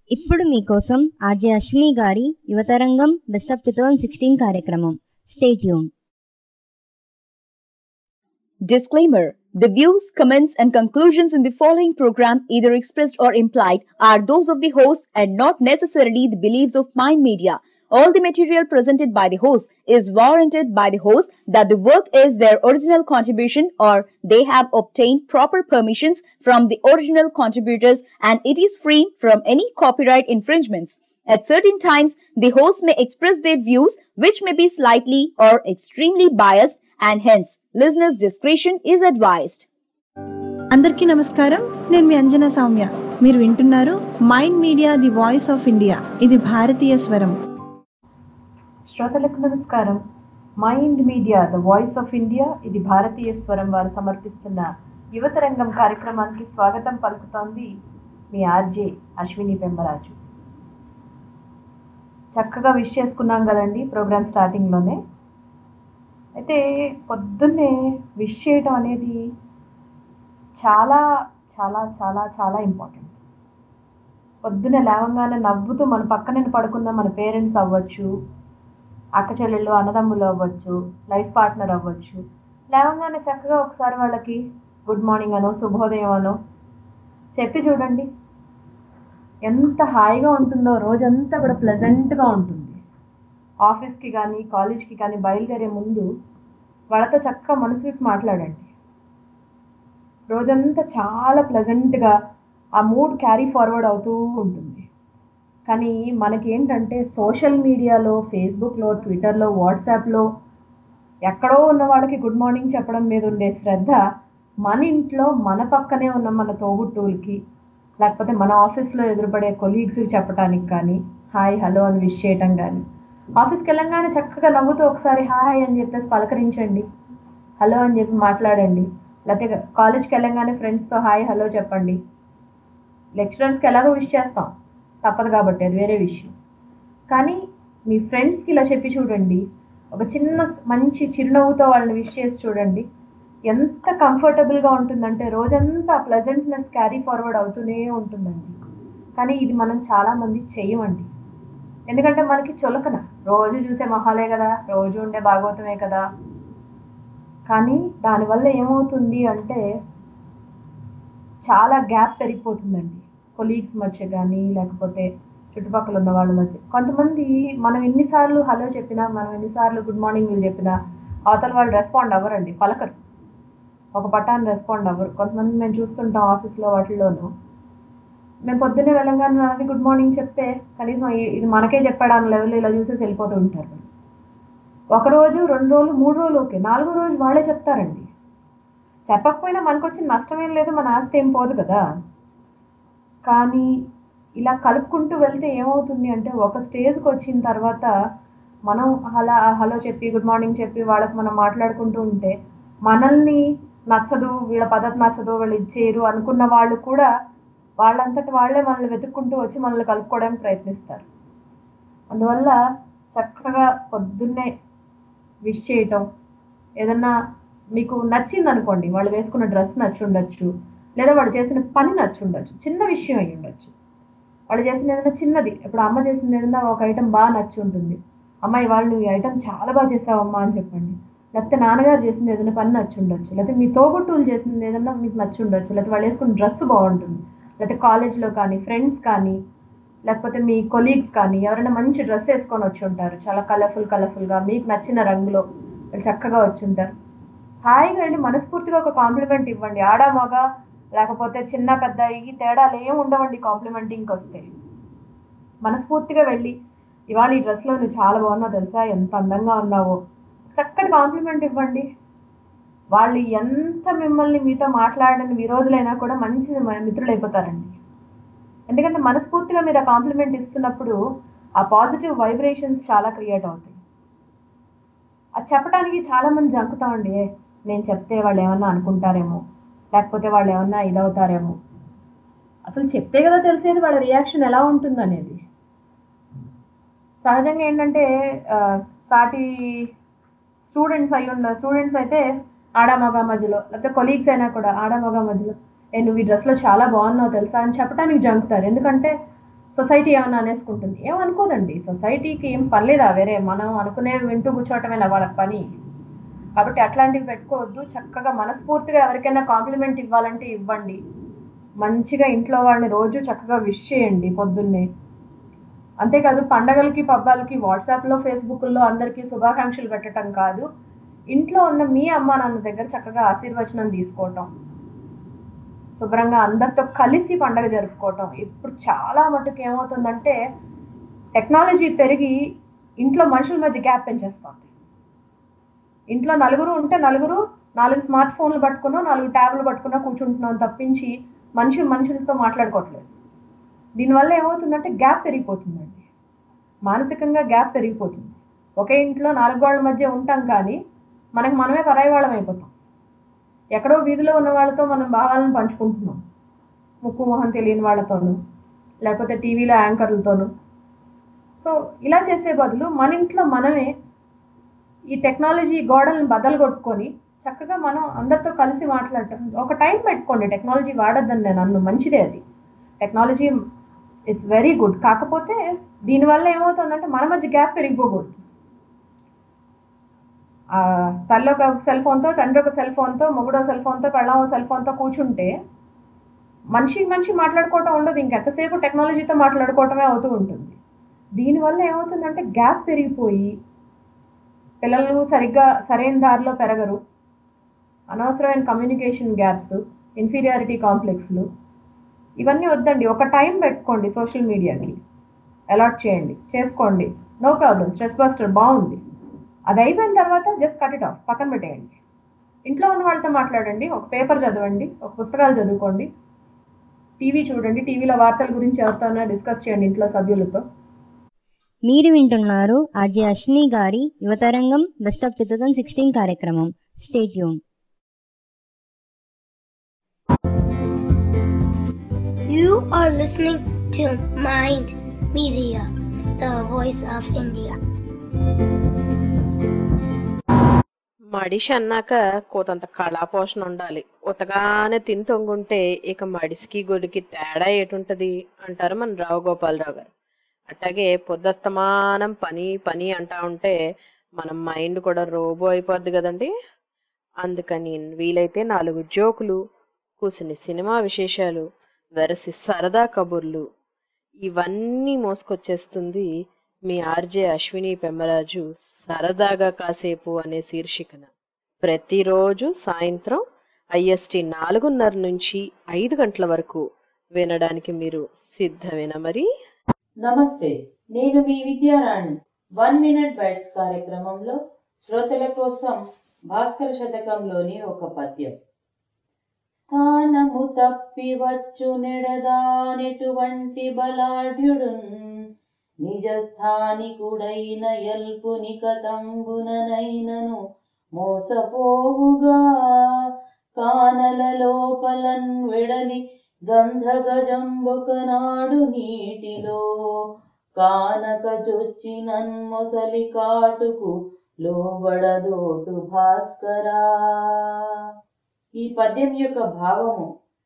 ఇప్పుడు మీకోసం ఆర్జే అశ్విని గారి యువతరంగం best of two thousand sixteen కార్యక్రమం stay tuned Disclaimer The views, comments, and conclusions in the following program, either expressed or implied, are those of the host and not necessarily the beliefs of Mind Media. All the material presented by the host is warranted by the host that the work is their original contribution or they have obtained proper permissions from the original contributors and it is free from any copyright infringements. At certain times, the host may express their views which may be slightly or extremely biased and hence listeners' discretion is advised. అందరికీ నమస్కారం నేను మీ అంజనా సౌమ్య మీరు వింటున్నారు Mind Media the voice of India ఇది భారతీయ స్వరం శ్రోతలకు నమస్కారం Mind Media the voice of India ఇది భారతీయ స్వరం వారు సమర్పిస్తున్న యువత రంగం కార్యక్రమానికి స్వాగతం పలుకుతోంది మీ ఆర్జే అశ్విని పెంబరాజు చక్కగా విష్ చేసుకున్నాం కదండి ప్రోగ్రామ్ స్టార్టింగ్లోనే అయితే పొద్దున్నే విష్ చేయడం అనేది చాలా చాలా చాలా చాలా ఇంపార్టెంట్ పొద్దున్నే లేవగానే నవ్వుతూ మన పక్కన పడుకున్న మన పేరెంట్స్ అవ్వచ్చు అక్క చెల్లెళ్ళు అన్నదమ్ములు అవ్వచ్చు లైఫ్ పార్ట్నర్ అవ్వచ్చు లేవగానే చక్కగా ఒకసారి వాళ్ళకి గుడ్ మార్నింగ్ అనో శుభోదయం అనో చెప్పి చూడండి ఎంత హాయిగా ఉంటుందో రోజంతా కూడా ప్లెజెంట్గా ఉంటుంది ఆఫీస్కి కానీ కాలేజ్కి కానీ బయలుదేరే ముందు వాళ్ళతో చక్కగా మనసు విప్పి మాట్లాడండి రోజంతా చాలా ప్లెజెంట్గా ఆ మూడ్ క్యారీ ఫార్వర్డ్ అవుతూ ఉంటుంది కానీ మనకేంటంటే సోషల్ మీడియాలో ఫేస్బుక్లో ట్విట్టర్లో వాట్సాప్లో ఎక్కడో ఉన్న వాళ్ళకి గుడ్ మార్నింగ్ చెప్పడం మీద ఉండే శ్రద్ధ మన ఇంట్లో మన పక్కనే ఉన్న మన తోబుట్టువులకి లేకపోతే మన ఆఫీస్లో ఎదురుపడే కొలీగ్స్కి చెప్పడానికి కానీ హాయ్ హలో అని విష్ చేయటం కానీ ఆఫీస్కి వెళ్ళంగానే చక్కగా నవ్వుతూ ఒకసారి హాయ్ అని చెప్పేసి పలకరించండి హలో అని చెప్పి మాట్లాడండి లేకపోతే కాలేజ్కి వెళ్ళంగానే ఫ్రెండ్స్తో హాయ్ హలో చెప్పండి లెక్చరర్స్కి ఎలాగో విష్ చేస్తాం తప్పదు కాబట్టి అది వేరే విషయం కానీ మీ ఫ్రెండ్స్కి ఇలా చెప్పి చూడండి ఒక చిన్న మంచి చిరునవ్వుతో వాళ్ళని విష్ చేసి చూడండి ఎంత కంఫర్టబుల్గా ఉంటుందంటే రోజంతా ప్లెజెంట్నెస్ క్యారీ ఫార్వర్డ్ అవుతూనే ఉంటుందండి కానీ ఇది మనం చాలామంది చెయ్యమండి ఎందుకంటే మనకి చులకన రోజు చూసే మొహాలే కదా రోజు ఉండే భాగవతమే కదా కానీ దానివల్ల ఏమవుతుంది అంటే చాలా గ్యాప్ పెరిగిపోతుందండి కొలీగ్స్ మధ్య కానీ లేకపోతే చుట్టుపక్కల ఉన్న వాళ్ళ మధ్య కొంతమంది మనం ఎన్నిసార్లు హలో చెప్పినా మనం ఎన్నిసార్లు గుడ్ మార్నింగ్ వీళ్ళు చెప్పినా అవతల వాళ్ళు రెస్పాండ్ అవ్వరండి పలకరు ఒక పటాన్ని రెస్పాండ్ అవ్వరు కొంతమంది మేము చూస్తుంటాం ఆఫీస్లో వాటిల్లోనూ మేము పొద్దున్నే వెళ్ళంగానే మనకి గుడ్ మార్నింగ్ చెప్తే కనీసం ఇ- ఇది మనకే చెప్పాడు అన్న లెవెల్ ఇలా చూసేసి వెళ్ళిపోతూ ఉంటారు ఒక రోజు రెండు రోజులు మూడు రోజులు ఓకే నాలుగో రోజు వాళ్ళే చెప్తారండి చెప్పకపోయినా మనకు వచ్చిన నష్టం ఏం లేదు మన ఆస్తి ఏం పోదు కదా కానీ ఇలా కలుపుకుంటూ వెళ్తే ఏమవుతుంది అంటే ఒక స్టేజ్కి వచ్చిన తర్వాత మనం అలా హలో చెప్పి గుడ్ మార్నింగ్ చెప్పి వాళ్ళకి మనం మాట్లాడుకుంటూ ఉంటే మనల్ని నచ్చదు వీళ్ళ పద్ధతి నచ్చదు వీళ్ళు ఇచ్చేయరు అనుకున్న వాళ్ళు కూడా వాళ్ళంతటి వాళ్ళే మనల్ని వెతుక్కుంటూ వచ్చి మనల్ని కలుపుకోవడానికి ప్రయత్నిస్తారు అందువల్ల చక్కగా పొద్దున్నే విష్ చేయటం ఏదన్నా మీకు నచ్చింది అనుకోండి వాళ్ళు వేసుకున్న డ్రెస్ నచ్చి ఉండొచ్చు లేదా వాళ్ళు చేసిన పని నచ్చి ఉండొచ్చు చిన్న విషయం అయి ఉండొచ్చు వాళ్ళు చేసిన ఏదైనా చిన్నది ఇప్పుడు అమ్మ చేసింది ఏదైనా ఒక ఐటెం బాగా నచ్చి ఉంటుంది అమ్మాయి వాళ్ళు ఈ ఐటెం చాలా బాగా చేసావమ్మా అని చెప్పండి లేకపోతే నాన్నగారు చేసింది ఏదైనా పని నచ్చి ఉండొచ్చు లేకపోతే మీ తోబుట్టువులు చేసింది ఏదైనా మీకు నచ్చి ఉండొచ్చు లేకపోతే వాళ్ళు వేసుకున్న డ్రెస్ బాగుంటుంది లేకపోతే కాలేజ్లో కానీ ఫ్రెండ్స్ కానీ లేకపోతే మీ కొలీగ్స్ కానీ ఎవరైనా మంచి డ్రెస్ వేసుకొని వచ్చి ఉంటారు చాలా కలర్ఫుల్ కలర్ఫుల్గా మీకు నచ్చిన రంగులో వాళ్ళు చక్కగా వచ్చి ఉంటారు హాయిగా వెళ్ళి మనస్ఫూర్తిగా ఒక కాంప్లిమెంట్ ఇవ్వండి ఆడ మగ లేకపోతే చిన్న పెద్ద ఈ తేడాలు ఏం ఉండవండి కాంప్లిమెంటింగ్కి వస్తే మనస్ఫూర్తిగా వెళ్ళి ఇవాళ ఈ డ్రెస్లో నువ్వు చాలా బాగున్నావు తెలుసా ఎంత అందంగా ఉన్నావో చక్కటి కాంప్లిమెంట్ ఇవ్వండి వాళ్ళు ఎంత మిమ్మల్ని మీతో మాట్లాడని విరోధులైనా కూడా మంచి మ- మిత్రులు అయిపోతారండి ఎందుకంటే మనస్ఫూర్తిగా మీరు ఆ కాంప్లిమెంట్ ఇస్తున్నప్పుడు ఆ పాజిటివ్ వైబ్రేషన్స్ చాలా క్రియేట్ అవుతాయి అది చెప్పడానికి చాలామంది జంకుతామండి "ఏ, నేను చెప్తే వాళ్ళు ఏమన్నా అనుకుంటారేమో లేకపోతే వాళ్ళు ఏమన్నా ఇదవుతారేమో అసలు చెప్తే కదా తెలిసేది వాళ్ళ రియాక్షన్ ఎలా ఉంటుంది అనేది సహజంగా ఏంటంటే ఆ, సాటి స్టూడెంట్స్ అయి ఉండ స్టూడెంట్స్ అయితే ఆడ మగ మధ్యలో లేకపోతే కొలీగ్స్ అయినా కూడా ఆడ మగ మధ్యలో ఏ నువ్వు ఈ డ్రెస్లో చాలా బాగున్నావు తెలుసా అని చెప్పడానికి జంకుతారు ఎందుకంటే సొసైటీ ఏమైనా అనేసుకుంటుంది ఏమనుకోదండి సొసైటీకి ఏం పర్లేదా వేరే మనం అనుకునే వింటూ కూర్చోవటమేనా వాళ్ళకి పని కాబట్టి అట్లాంటివి పెట్టుకోవద్దు చక్కగా మనస్ఫూర్తిగా ఎవరికైనా కాంప్లిమెంట్ ఇవ్వాలంటే ఇవ్వండి మంచిగా ఇంట్లో వాళ్ళని రోజు చక్కగా విష్ చేయండి పొద్దున్నే అంతేకాదు పండగలకి పబ్బాలకి వాట్సాప్లో ఫేస్బుక్లో అందరికీ శుభాకాంక్షలు పెట్టడం కాదు ఇంట్లో ఉన్న మీ అమ్మ నాన్న దగ్గర చక్కగా ఆశీర్వచనం తీసుకోవటం శుభ్రంగా అందరితో కలిసి పండగ జరుపుకోవటం ఇప్పుడు చాలా మటుకు ఏమవుతుందంటే టెక్నాలజీ పెరిగి ఇంట్లో మనుషుల మధ్య గ్యాప్ పెంచేస్తుంది ఇంట్లో నలుగురు ఉంటే నలుగురు నాలుగు స్మార్ట్ ఫోన్లు పట్టుకున్నా నాలుగు ట్యాబ్లు పట్టుకున్నా కూర్చుంటున్నాం తప్పించి మనిషి మనుషులతో మాట్లాడుకోవట్లేదు దీనివల్ల ఏమవుతుందంటే గ్యాప్ పెరిగిపోతుందండి మానసికంగా గ్యాప్ పెరిగిపోతుంది ఒకే ఇంట్లో నాలుగు గోళ్ల మధ్య ఉంటాం కానీ మనకు మనమే పరాయి వాళ్ళం అయిపోతాం ఎక్కడో వీధిలో ఉన్న వాళ్ళతో మనం భావాలను పంచుకుంటున్నాం ముక్కు మొహం తెలియని వాళ్ళతోనూ లేకపోతే టీవీలో యాంకర్లతోనూ సో ఇలా చేసే బదులు మన ఇంట్లో మనమే ఈ టెక్నాలజీ గోడలను బద్దలు కొట్టుకొని చక్కగా మనం అందరితో కలిసి మాట్లాడటం ఒక టైం పెట్టుకోండి టెక్నాలజీ వాడొద్దని నేను అన్ను మంచిదే అది టెక్నాలజీ ఇట్స్ వెరీ గుడ్ కాకపోతే దీనివల్ల ఏమవుతుందంటే మన మధ్య గ్యాప్ పెరిగిపోకూడదు ఆ, తల్లి ఒక సెల్ ఫోన్తో తండ్రి ఒక సెల్ ఫోన్తో మొగుడో సెల్ ఫోన్తో పెళ్ళం సెల్ ఫోన్తో కూర్చుంటే మనిషి మనిషి మాట్లాడుకోవటం ఉండదు ఇంకెంతసేపు టెక్నాలజీతో మాట్లాడుకోవటమే అవుతూ ఉంటుంది దీనివల్ల ఏమవుతుందంటే గ్యాప్ పెరిగిపోయి పిల్లలు సరిగ్గా సరైన దారిలో పెరగరు అనవసరమైన కమ్యూనికేషన్ గ్యాప్స్ ఇన్ఫీరియారిటీ కాంప్లెక్స్లు ఇవన్నీ వద్దండి ఒక టైం పెట్టుకోండి సోషల్ మీడియాకి అలాట్ చేయండి చేసుకోండి నో ప్రాబ్లం స్ట్రెస్ బస్టర్ బాగుంది అది అయిపోయిన తర్వాత జస్ట్ కట్ ఇట్ ఆఫ్ పక్కన పెట్టేయండి ఇంట్లో ఉన్న వాళ్ళతో మాట్లాడండి ఒక పేపర్ చదవండి ఒక పుస్తకాలు చదువుకోండి టీవీ చూడండి టీవీలో వార్తల గురించి ఎవరితోనైనా డిస్కస్ చేయండి ఇంట్లో సభ్యులతో మీరు వింటున్నారు ఆర్జే అశ్విని గారి యువతరంగం best of two thousand sixteen కార్యక్రమం stay tuned You are listening to Mind Media, the voice of India. మడిషి అన్నాక కోతంత కళాపోషణ ఉండాలి ఉతగానే తిని తొంగుంటే ఇక మడిసికి గొడికి తేడా ఏటుంటది అంటారు మన రావు గోపాలరావు గారు అట్లాగే పొద్దస్తమానం పని పని అంటా ఉంటే మన మైండ్ కూడా రోబో అయిపోద్ది కదండి అందుకని వీలైతే నాలుగు జోకులు కూసిన సినిమా విశేషాలు వెరసి సరదా కబుర్లు ఇవన్నీ మోసుకొచ్చేస్తుంది మీ ఆర్జే అశ్విని పెమ్మరాజు సరదాగా కాసేపు అనే శీర్షికన ప్రతిరోజు సాయంత్రం ఐఎస్టి నాలుగున్నర నుంచి ఐదు గంటల వరకు వినడానికి మీరు సిద్ధమేనా మరి నమస్తే నేను మీ విద్యారాణి వన్ మినిట్ బైట్స్ కార్యక్రమంలో శ్రోతల కోసం భాస్కర శతకంలోని ఒక పద్యం స్థానము తప్పి వచ్చు నెడదానెటువంటి బలాఢ్యుడున్ నిజ స్థానికుడైన ఎల్పుని కతంబుననైనను మోసపోవుగా కానల లోపలన్ వెడలి గంధగజంబొకనాడు నీటిలో కానక చొచ్చినన్ మొసలి కాటుకు లోబడదోటు భాస్కరా ఈ పద్యం యొక్క భావము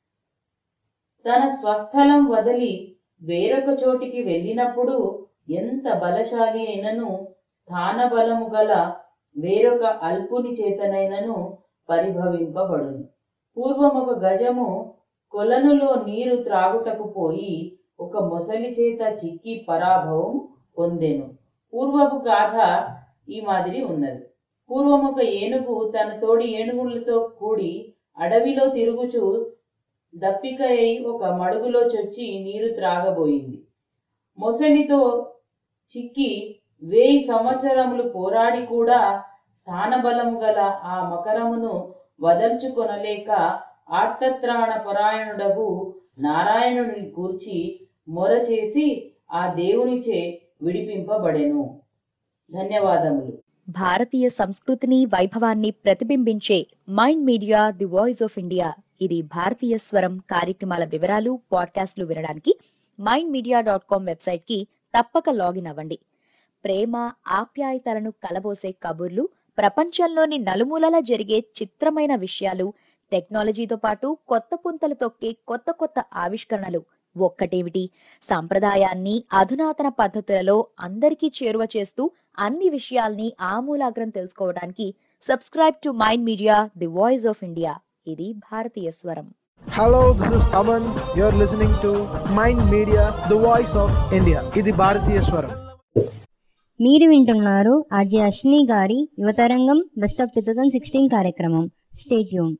తన స్వస్థలం వదిలి వేరొక చోటికి వెళ్ళినప్పుడు ఎంత బలశాలి అయినను స్థానబలము గల వేరొక అల్పుని చేతనైనను పరిభవింపబడును పూర్వం ఒక గజము కొలనులో నీరు త్రాగుటకు పోయి ఒక మొసలి చేత చిక్కి పరాభవం పొందెను పూర్వపు గాథ ఈ మాదిరి ఉన్నది పూర్వం ఒక ఏనుగు తన తోడి ఏనుగులతో కూడి అడవిలో తిరుగుచూ దప్పిక అయి ఒక మడుగులో చొచ్చి నీరు త్రాగబోయింది మొసలితో చిక్కి వేయి సంవత్సరములు పోరాడి కూడా స్థానబలము గల ఆ మకరమును వదల్చుకొనలేక ఆర్తత్రాణ పరాయణుడగు నారాయణుని కూర్చి మొర చేసి ఆ దేవునిచే విడిపింపబడెను ధన్యవాదములు భారతీయ సంస్కృతిని వైభవాన్ని ప్రతిబింబించే Mind Media the voice of India ఇది భారతీయ స్వరం కార్యక్రమాల వివరాలు పాడ్కాస్ట్లు వినడానికి Mind Media dot com website కి తప్పక లాగిన్ అవ్వండి ప్రేమ ఆప్యాయతలను కలబోసే కబుర్లు ప్రపంచంలోని నలుమూలలా జరిగే చిత్రమైన విషయాలు టెక్నాలజీతో పాటు కొత్త పుంతలు తొక్కే కొత్త కొత్త ఆవిష్కరణలు ఒక్కటేమిటి సంప్రదాయాన్ని అధునాతన పద్ధతులలో అందరికీ చేరువ చేస్తూ అన్ని విషయాల్ని ఆమూలాగ్రం తెలుసుకోవడానికి subscribe to Mind Media the voice of India ఇది భారతీయ స్వరం Hello, this is Taman. You're listening to Mind Media, the voice of India. ఇది భారతీయ స్వరం మీరు వింటున్నారు ఆర్జే అశ్ని గారి యువతరంగం best of two thousand sixteen కార్యక్రమం స్టేట్యూన్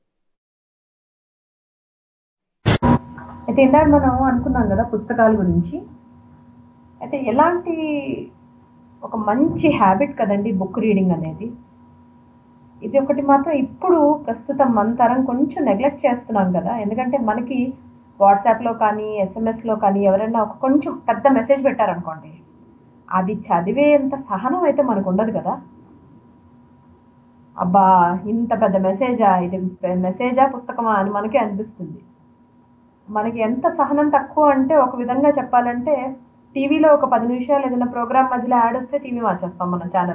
అయితే ఇందాక మనం అనుకున్నాం కదా పుస్తకాల గురించి అయితే ఎలాంటి ఒక మంచి హ్యాబిట్ కదండి బుక్ రీడింగ్ అనేది ఇది ఒకటి మాత్రం ఇప్పుడు ప్రస్తుతం మన తరం కొంచెం నెగ్లెక్ట్ చేస్తున్నాం కదా ఎందుకంటే మనకి వాట్సాప్లో కానీ ఎస్ఎంఎస్లో కానీ ఎవరైనా ఒక కొంచెం పెద్ద మెసేజ్ పెట్టారనుకోండి అది చదివేంత సహనం అయితే మనకు ఉండదు కదా అబ్బా ఇంత పెద్ద మెసేజా ఇది మెసేజా పుస్తకమా అని మనకే అనిపిస్తుంది మనకి ఎంత సహనం తక్కువ అంటే ఒక విధంగా చెప్పాలంటే టీవీలో ఒక పది నిమిషాలు ఏదైనా ప్రోగ్రామ్ మధ్యలో యాడ్ వస్తే టీవీ మార్చేస్తాం మన ఛానల్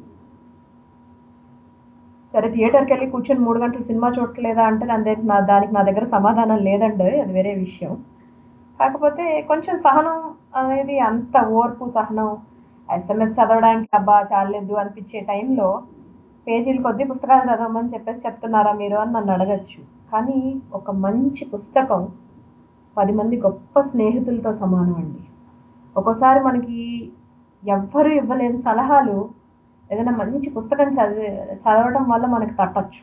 సరే థియేటర్కి వెళ్ళి కూర్చొని మూడు గంటలు సినిమా చూడట్లేదా అంటే నా దగ్గర నా దానికి నా దగ్గర సమాధానం లేదండి అది వేరే విషయం కాకపోతే కొంచెం సహనం అనేది అంత ఓర్పు సహనం ఎస్ఎంఎస్ చదవడానికి అబ్బా చాలేదు అనిపించే టైంలో పేజీలు కొద్ది పుస్తకాలు చదవమని చెప్పేసి చెప్తున్నారా మీరు అని నన్ను అడగచ్చు కానీ ఒక మంచి పుస్తకం పది మంది గొప్ప స్నేహితులతో సమానం అండి ఒక్కోసారి మనకి ఎవ్వరూ ఇవ్వలేని సలహాలు ఏదైనా మంచి పుస్తకం చదివి చదవడం వల్ల మనకి తట్టచ్చు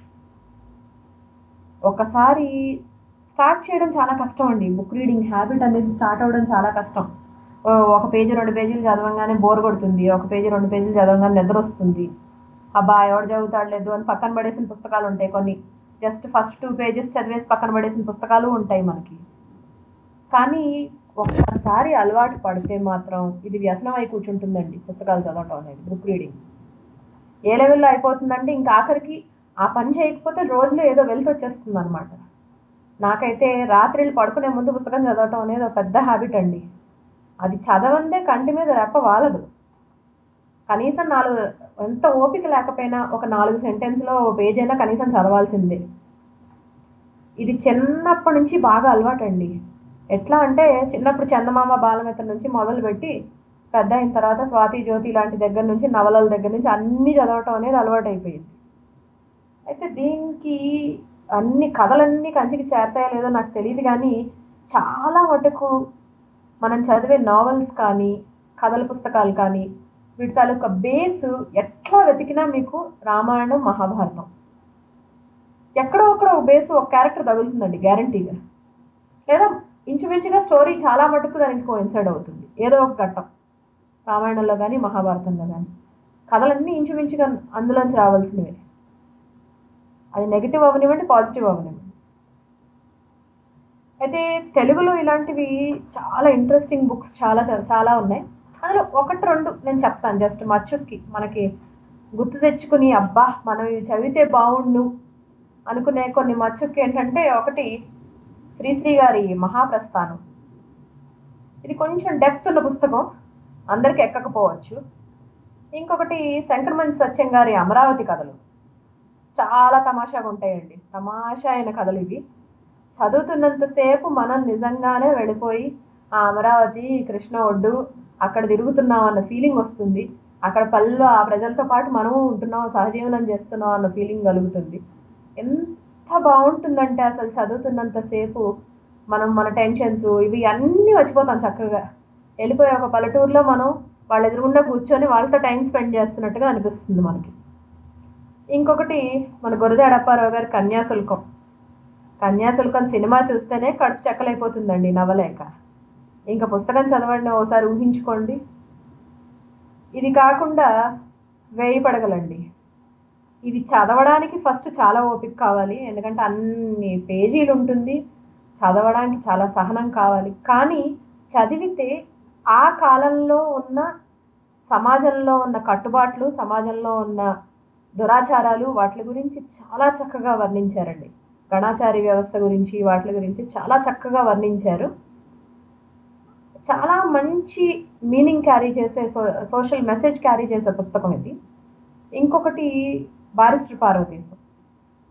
ఒకసారి స్టార్ట్ చేయడం చాలా కష్టం అండి బుక్ రీడింగ్ హ్యాబిట్ అనేది స్టార్ట్ అవ్వడం చాలా కష్టం ఓ, ఒక పేజీ రెండు పేజీలు చదవగానే బోర్ కొడుతుంది ఒక పేజీ రెండు పేజీలు చదవగానే నిద్ర వస్తుంది అబ్బా ఎవడు చదువుతాడు లేదు అని పక్కన పడేసిన పుస్తకాలు ఉంటాయి కొన్ని జస్ట్ ఫస్ట్ టూ పేజెస్ చదివేసి పక్కన పడేసిన పుస్తకాలు ఉంటాయి మనకి కానీ ఒక్కసారి అలవాటు పడితే మాత్రం ఇది వ్యసనం అయి కూర్చుంటుందండి పుస్తకాలు చదవటం అనేది బుక్ రీడింగ్ ఏ లెవెల్లో అయిపోతుందంటే ఇంకా ఆఖరికి ఆ పని చేయకపోతే రోజులో ఏదో వెళ్తూ వచ్చేస్తుంది అనమాట నాకైతే రాత్రిళ్ళు పడుకునే ముందు పుస్తకం చదవటం అనేది ఒక పెద్ద హ్యాబిట్ అండి అది చదవందే కంటి మీద రెప్ప వాలదు కనీసం నాలుగు ఎంత ఓపిక లేకపోయినా ఒక నాలుగు సెంటెన్స్లో ఓ పేజ్ అయినా కనీసం చదవాల్సిందే ఇది చిన్నప్పటి నుంచి బాగా అలవాటండి ఎట్లా అంటే చిన్నప్పుడు చందమామ బాలమిత్ర నుంచి మొదలుపెట్టి పెద్ద అయిన తర్వాత స్వాతి జ్యోతి లాంటి దగ్గర నుంచి నవలల దగ్గర నుంచి అన్ని చదవటం అనేది అలవాటు అయిపోయింది అయితే దీనికి అన్ని కథలన్నీ కంచికి చేరతాయో లేదో నాకు తెలియదు కానీ చాలా మటుకు మనం చదివే నావెల్స్ కానీ కథల పుస్తకాలు కానీ వీటి తాలూకా బేస్ ఎట్లా వెతికినా మీకు రామాయణం మహాభారతం ఎక్కడో అక్కడ ఒక బేస్ ఒక క్యారెక్టర్ తగులుతుందండి గ్యారంటీగా లేదా ఇంచుమించుగా స్టోరీ చాలా మటుకు దానికి కోయిన్సైడ్ అవుతుంది ఏదో ఒక ఘట్టం రామాయణంలో కానీ మహాభారతంలో కానీ కథలన్నీ ఇంచుమించుగా అందులోంచి రావాల్సినవే అది నెగిటివ్ అవనివ్వండి పాజిటివ్ అవనివ్వండి అయితే తెలుగులో ఇలాంటివి చాలా ఇంట్రెస్టింగ్ బుక్స్ చాలా చ- చాలా ఉన్నాయి అందులో ఒకటి రెండు నేను చెప్తాను జస్ట్ మచ్చుకి మనకి గుర్తు తెచ్చుకుని అబ్బా మనం ఇవి చదివితే బాగుండు అనుకునే కొన్ని మచ్చుకి ఏంటంటే ఒకటి శ్రీశ్రీ గారి మహాప్రస్థానం ఇది కొంచెం డెప్త్ ఉన్న పుస్తకం అందరికి ఎక్కకపోవచ్చు ఇంకొకటి శంకరమణి సత్యం గారి అమరావతి కథలు చాలా తమాషాగా ఉంటాయండి తమాషా అయిన కథలు ఇవి చదువుతున్నంతసేపు మనం నిజంగానే వెళ్ళిపోయి ఆ అమరావతి కృష్ణ ఒడ్డు అక్కడ తిరుగుతున్నాం అన్న ఫీలింగ్ వస్తుంది అక్కడ పల్లెలో ఆ ప్రజలతో పాటు మనము ఉంటున్నాం సహజీవనం చేస్తున్నాం అన్న ఫీలింగ్ కలుగుతుంది ఎంత బాగుంటుందంటే అసలు చదువుతున్నంతసేపు మనం మన టెన్షన్స్ ఇవి అన్నీ మర్చిపోతాం చక్కగా వెళ్ళిపోయి ఒక పల్లెటూరులో మనం వాళ్ళ ఎదురుగుండా కూర్చొని వాళ్ళతో టైం స్పెండ్ చేస్తున్నట్టుగా అనిపిస్తుంది మనకి ఇంకొకటి మన గురజాడ అప్పారావు గారి కన్యాశుల్కం కన్యాశుల్కం సినిమా చూస్తేనే కడుపు చెక్కలైపోతుందండి నవ్వలేక ఇంకా పుస్తకం చదవండి ఒకసారి ఊహించుకోండి ఇది కాకుండా వేయి పడగలండి ఇది చదవడానికి ఫస్ట్ చాలా ఓపిక కావాలి ఎందుకంటే అన్ని పేజీలు ఉంటుంది చదవడానికి చాలా సహనం కావాలి కానీ చదివితే ఆ కాలంలో ఉన్న సమాజంలో ఉన్న కట్టుబాట్లు సమాజంలో ఉన్న దురాచారాలు వాటి గురించి చాలా చక్కగా వర్ణించారండి గణాచారి వ్యవస్థ గురించి వాటి గురించి చాలా చక్కగా వర్ణించారు చాలా మంచి మీనింగ్ క్యారీ చేసే సో సోషల్ మెసేజ్ క్యారీ చేసే పుస్తకం ఇది ఇంకొకటి బారిస్టర్ పార్వతీశం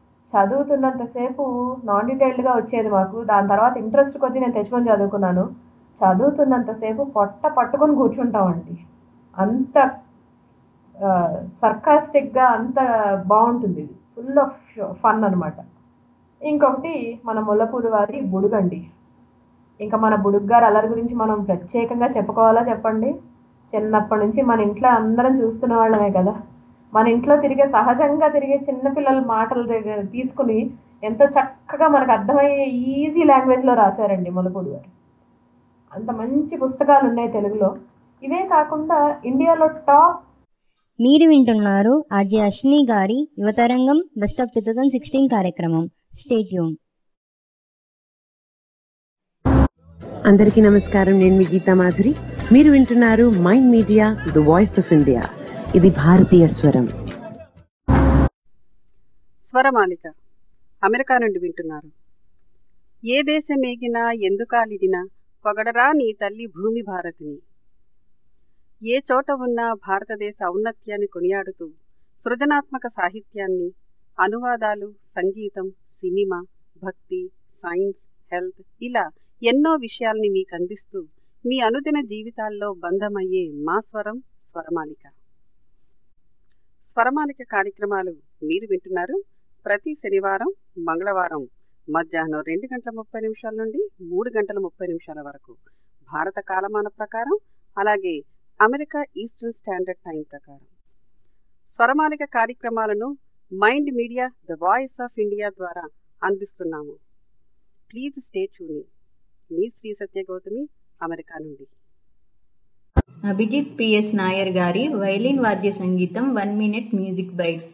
చదువుతున్నంతసేపు నాన్ డీటెయిల్డ్గా వచ్చేది మాకు దాని తర్వాత ఇంట్రెస్ట్ కొద్దీ నేను తెచ్చుకొని చదువుకున్నాను చదువుతున్నంతసేపు పొట్ట పట్టుకొని కూర్చుంటామండి అంత సర్కాస్టిక్గా అంత బాగుంటుంది ఇది ఫుల్ ఆఫ్ ఫన్ అనమాట ఇంకొకటి మన ముల్లపూడి వారి బుడుగండి ఇంకా మన బుడుగు గారు అల్లరి గురించి మనం ప్రత్యేకంగా చెప్పుకోవాలా చెప్పండి చిన్నప్పటి నుంచి మన ఇంట్లో అందరం చూస్తున్న వాళ్ళమే కదా మన ఇంట్లో తిరిగే సహజంగా తిరిగే చిన్నపిల్లల మాటలు దగ్గర తీసుకుని ఎంతో చక్కగా మనకు అర్థమయ్యే ఈజీ లాంగ్వేజ్లో రాశారండి ములపూడి గారు అంత మంచి పుస్తకాలు ఉన్నాయి తెలుగులో ఇవే కాకుండా ఇండియాలో టాప్ మీరు వింటున్నారు ఆర్జే అశ్విని గారి యువతరంగం best of two thousand sixteen కార్యక్రమం స్టేట్యూన్ అందరికీ నమస్కారం నేను మీ గీతా మాధురి మీరు వింటున్నారు Mind Media the voice of India ఇది భారతీయ స్వరం స్వరమాలిక అమెరికా నుండి వింటున్నారు ఏ దేశమేగినా ఎందుకాలిదినా పొగడరా నీ తల్లి భూమి భారతిని ఏ చోట ఉన్నా భారతదేశ ఔన్నత్యాన్ని కొనియాడుతూ సృజనాత్మక సాహిత్యాన్ని అనువాదాలు సంగీతం సినిమా భక్తి సైన్స్ హెల్త్ ఇలా ఎన్నో విషయాల్ని మీకు అందిస్తూ మీ అనుదిన జీవితాల్లో బంధమయ్యే మా స్వరం స్వరమాలిక స్వరమాలిక కార్యక్రమాలు మీరు వింటున్నారు ప్రతి శనివారం మంగళవారం మధ్యాహ్నం రెండు గంటల ముప్పై నిమిషాల నుండి మూడు గంటల ముప్పై నిమిషాల వరకు భారత కాలమాన ప్రకారం అలాగే అమెరికా ఈస్టర్న్ స్టాండర్డ్ టైం ప్రకారం స్వరమాలిక కార్యక్రమాలను Mind Media the voice of India ద్వారా అందిస్తున్నాము ప్లీజ్ స్టే ట్యూనింగ్ మీ శ్రీ సత్య గౌతమి అమెరికా నుండి అభిజిత్ పిఎస్ నాయర్ గారి వైలిన్ వాద్య సంగీతం one minute music byte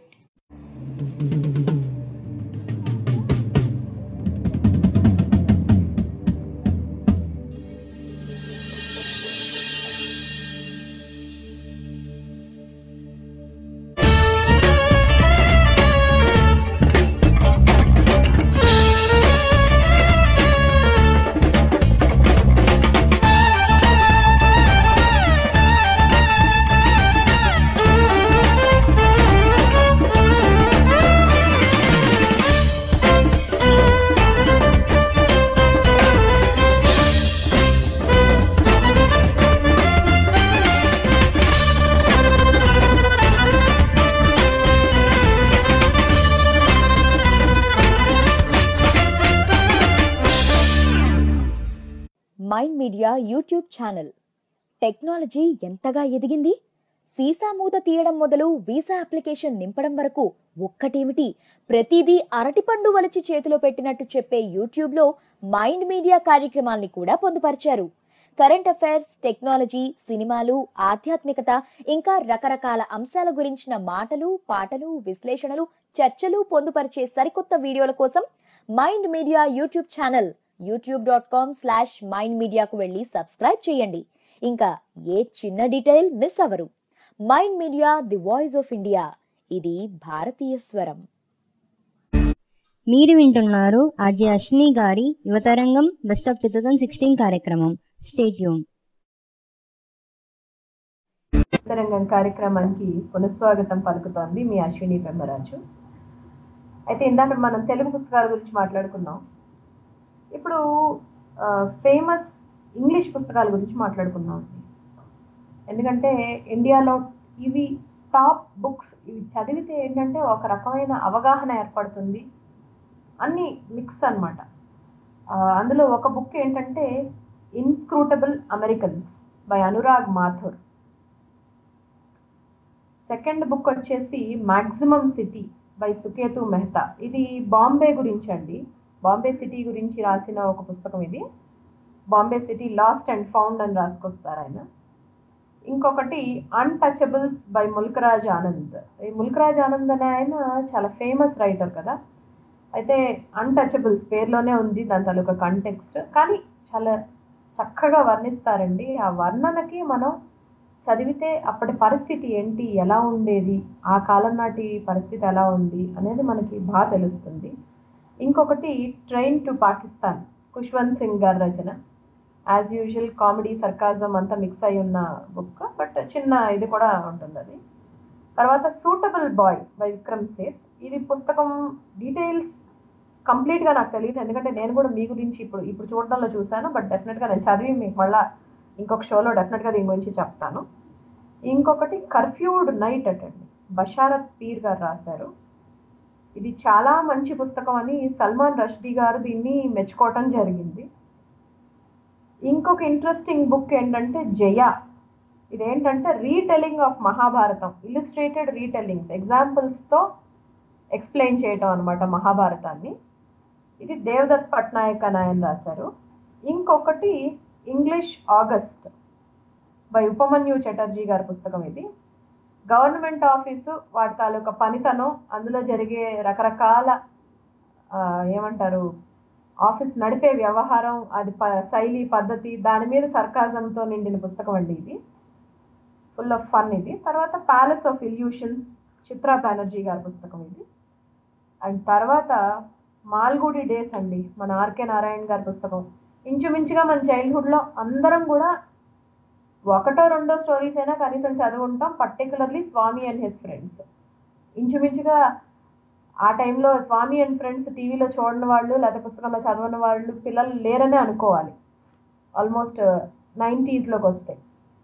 Mind Media YouTube channel technology ఎంతగా ఎదిగింది సీసా మూత తీయడం మొదలు వీసా అప్లికేషన్ నింపడం వరకు ఒక్కటేమిటి ప్రతిదీ అరటిపండు వలిచి చేతిలో పెట్టినట్టు చెప్పే యూట్యూబ్ లో మైండ్ మీడియా కార్యక్రమాల్ని కూడా పొందుపరిచారు కరెంట్ అఫైర్స్ టెక్నాలజీ సినిమాలు ఆధ్యాత్మికత ఇంకా రకరకాల అంశాల గురించిన మాటలు పాటలు విశ్లేషణలు చర్చలు పొందుపరిచే సరికొత్త వీడియోల కోసం Mind Media YouTube channel YouTube dot com slash Mind మీడియాకు వెళ్ళి సబ్స్క్రైబ్ చేయండి ఇంకా ఏ చిన్న డీటెయిల్ మిస్ అవ్వరు Mind Media the voice of India ఇది భారతీయ స్వరం మీరు వింటున్నారు ఆర్జే అశ్విని గారి యువతరంగం best of two thousand sixteen కార్యక్రమం స్టేట్యూన్ తెలంగాణ కార్యక్రమానికి పునఃస్వాగతం పలుకుతోంది మీ అశ్విని పెమ్మరాజు అయితే ఇందాక మనం తెలుగు పుస్తకాల గురించి మాట్లాడుకున్నాం ఇప్పుడు ఫేమస్ ఇంగ్లీష్ పుస్తకాల గురించి మాట్లాడుకుందాం ఎందుకంటే ఇండియాలో ఇవి టాప్ బుక్స్ ఇవి చదివితే ఏంటంటే ఒక రకమైన అవగాహన ఏర్పడుతుంది అన్ని మిక్స్ అనమాట అందులో ఒక బుక్ ఏంటంటే inscrutable Americans by Anurag Mathur second book వచ్చేసి maximum city by Suketu Mehta ఇది బాంబే గురించి అండి బాంబే సిటీ గురించి రాసిన ఒక పుస్తకం ఇది Bombay city lost and found అని రాసుకొస్తారు ఆయన ఇంకొకటి అన్టచబుల్స్ బై ముల్కరాజ్ ఆనంద్ ఈ ముల్కరాజ్ ఆనంద్ అనే ఆయన చాలా ఫేమస్ రైటర్ కదా అయితే అన్టచబుల్స్ పేరులోనే ఉంది దాని తాలూకా కంటెక్స్ట్ కానీ చాలా చక్కగా వర్ణిస్తారండి ఆ వర్ణనకి మనం చదివితే అప్పటి పరిస్థితి ఏంటి ఎలా ఉండేది ఆ కాలం నాటి పరిస్థితి ఎలా ఉంది అనేది మనకి బాగా తెలుస్తుంది ఇంకొకటి ట్రైన్ టు పాకిస్తాన్ ఖుష్వంత్ సింగ్ గారి రచన యాజ్ యూజువల్ కామెడీ సర్కాజం అంతా మిక్స్ అయి ఉన్న బుక్ బట్ చిన్న ఇది కూడా ఉంటుంది అది తర్వాత suitable boy by Vikram Seth ఇది పుస్తకం డీటెయిల్స్ కంప్లీట్గా నాకు తెలియదు ఎందుకంటే నేను కూడా మీ గురించి ఇప్పుడు ఇప్పుడు చూడడంలో చూశాను బట్ డెఫినెట్గా నేను చదివి మీకు మళ్ళీ ఇంకొక షోలో డెఫినెట్గా దీని గురించి చెప్తాను ఇంకొకటి కర్ఫ్యూడ్ నైట్ అటండి బషారత్ పీర్ గారు రాశారు ఇది చాలా మంచి పుస్తకం అని సల్మాన్ రష్దీ గారు దీన్ని మెచ్చుకోవటం జరిగింది ఇంకొక ఇంట్రెస్టింగ్ బుక్ ఏంటంటే జయ ఇదేంటంటే retelling of Mahabharatam illustrated retellings ఎగ్జాంపుల్స్తో ఎక్స్ప్లెయిన్ చేయటం అనమాట మహాభారతాన్ని ఇది దేవదత్ పట్నాయక్ అని ఆయన రాశారు ఇంకొకటి English August by Upamanyu Chatterjee గారి పుస్తకం ఇది గవర్నమెంట్ ఆఫీసు వాటి తాలూకా పనితనం అందులో జరిగే రకరకాల ఆ, ఏమంటారు ఆఫీస్ నడిపే వ్యవహారం అది ప శైలి పద్ధతి దాని మీద సర్కాజంతో నిండిన పుస్తకం అండి ఇది ఫుల్ ఆఫ్ ఫన్ ఇది తర్వాత palace of illusions Chitra Banerjee గారి పుస్తకం ఇది అండ్ తర్వాత మాల్గుడి డేస్ అండి మన ఆర్కే నారాయణ గారి పుస్తకం ఇంచుమించుగా మన చైల్డ్హుడ్లో అందరం కూడా ఒకటో రెండో స్టోరీస్ అయినా కనీసం చదువుంటాం particularly Swami and his friends ఇంచుమించుగా ఆ టైంలో స్వామి అండ్ ఫ్రెండ్స్ టీవీలో చూడని వాళ్ళు లేకపోతే పుస్తకంలో చదవని వాళ్ళు పిల్లలు లేరనే అనుకోవాలి ఆల్మోస్ట్ నైంటీస్లోకి వస్తే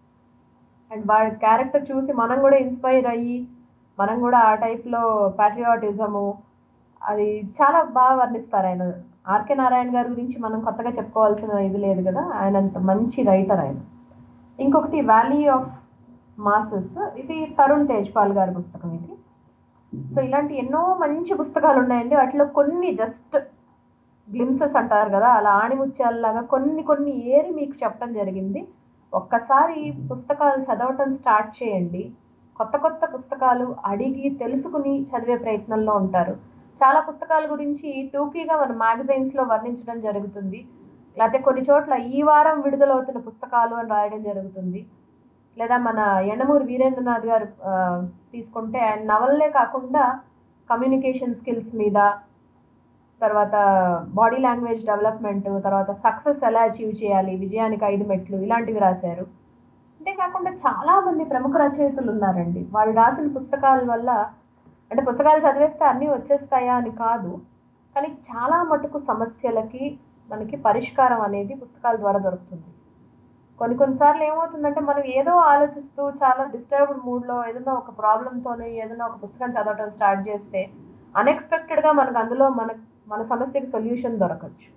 అండ్ వాడి క్యారెక్టర్ చూసి మనం కూడా ఇన్స్పైర్ అయ్యి మనం కూడా ఆ టైప్లో ప్యాట్రియాటిజము అది చాలా బాగా వర్ణిస్తారు ఆయన ఆర్కే నారాయణ గారి గురించి మనం కొత్తగా చెప్పుకోవాల్సిన ఇది లేదు కదా ఆయన అంత మంచి రైటర్ ఆయన ఇంకొకటి వ్యాలీ ఆఫ్ మాసెస్ ఇది తరుణ్ తేజ్పాల్ గారి పుస్తకం ఇది సో ఇలాంటి ఎన్నో మంచి పుస్తకాలు ఉన్నాయండి వాటిలో కొన్ని జస్ట్ గ్లిమ్సెస్ అంటారు కదా అలా ఆణిముత్యాలలాగా కొన్ని కొన్ని ఏరి మీకు చెప్పడం జరిగింది ఒక్కసారి పుస్తకాలు చదవటం స్టార్ట్ చేయండి కొత్త కొత్త పుస్తకాలు అడిగి తెలుసుకుని చదివే ప్రయత్నంలో ఉంటారు చాలా పుస్తకాల గురించి టూకీగా మన మ్యాగజైన్స్లో వర్ణించడం జరుగుతుంది లేకపోతే కొన్ని చోట్ల ఈ వారం విడుదలవుతున్న పుస్తకాలు అని రాయడం జరుగుతుంది లేదా మన ఎండమూరి వీరేంద్రనాథ్ గారు ఆ, తీసుకుంటే ఆయన నవలలే కాకుండా కమ్యూనికేషన్ స్కిల్స్ మీద తర్వాత బాడీ లాంగ్వేజ్ డెవలప్మెంట్ తర్వాత సక్సెస్ ఎలా అచీవ్ చేయాలి విజయానికి ఐదు మెట్లు ఇలాంటివి రాశారు అంతేకాకుండా చాలా మంది ప్రముఖ రచయితలు ఉన్నారండి వాళ్ళు రాసిన పుస్తకాల వల్ల అంటే పుస్తకాలు చదివేస్తే అన్నీ వచ్చేస్తాయా అని కాదు కానీ చాలా మటుకు సమస్యలకి మనకి పరిష్కారం అనేది పుస్తకాల ద్వారా దొరుకుతుంది కొన్ని కొన్నిసార్లు ఏమవుతుందంటే మనం ఏదో ఆలోచిస్తూ చాలా డిస్టర్బ్డ్ మూడ్లో ఏదైనా ఒక ప్రాబ్లంతోనే ఏదైనా ఒక పుస్తకం చదవటం స్టార్ట్ చేస్తే అన్ఎక్స్పెక్టెడ్గా మనకు అందులో మన మన సమస్యకి సొల్యూషన్ దొరకచ్చు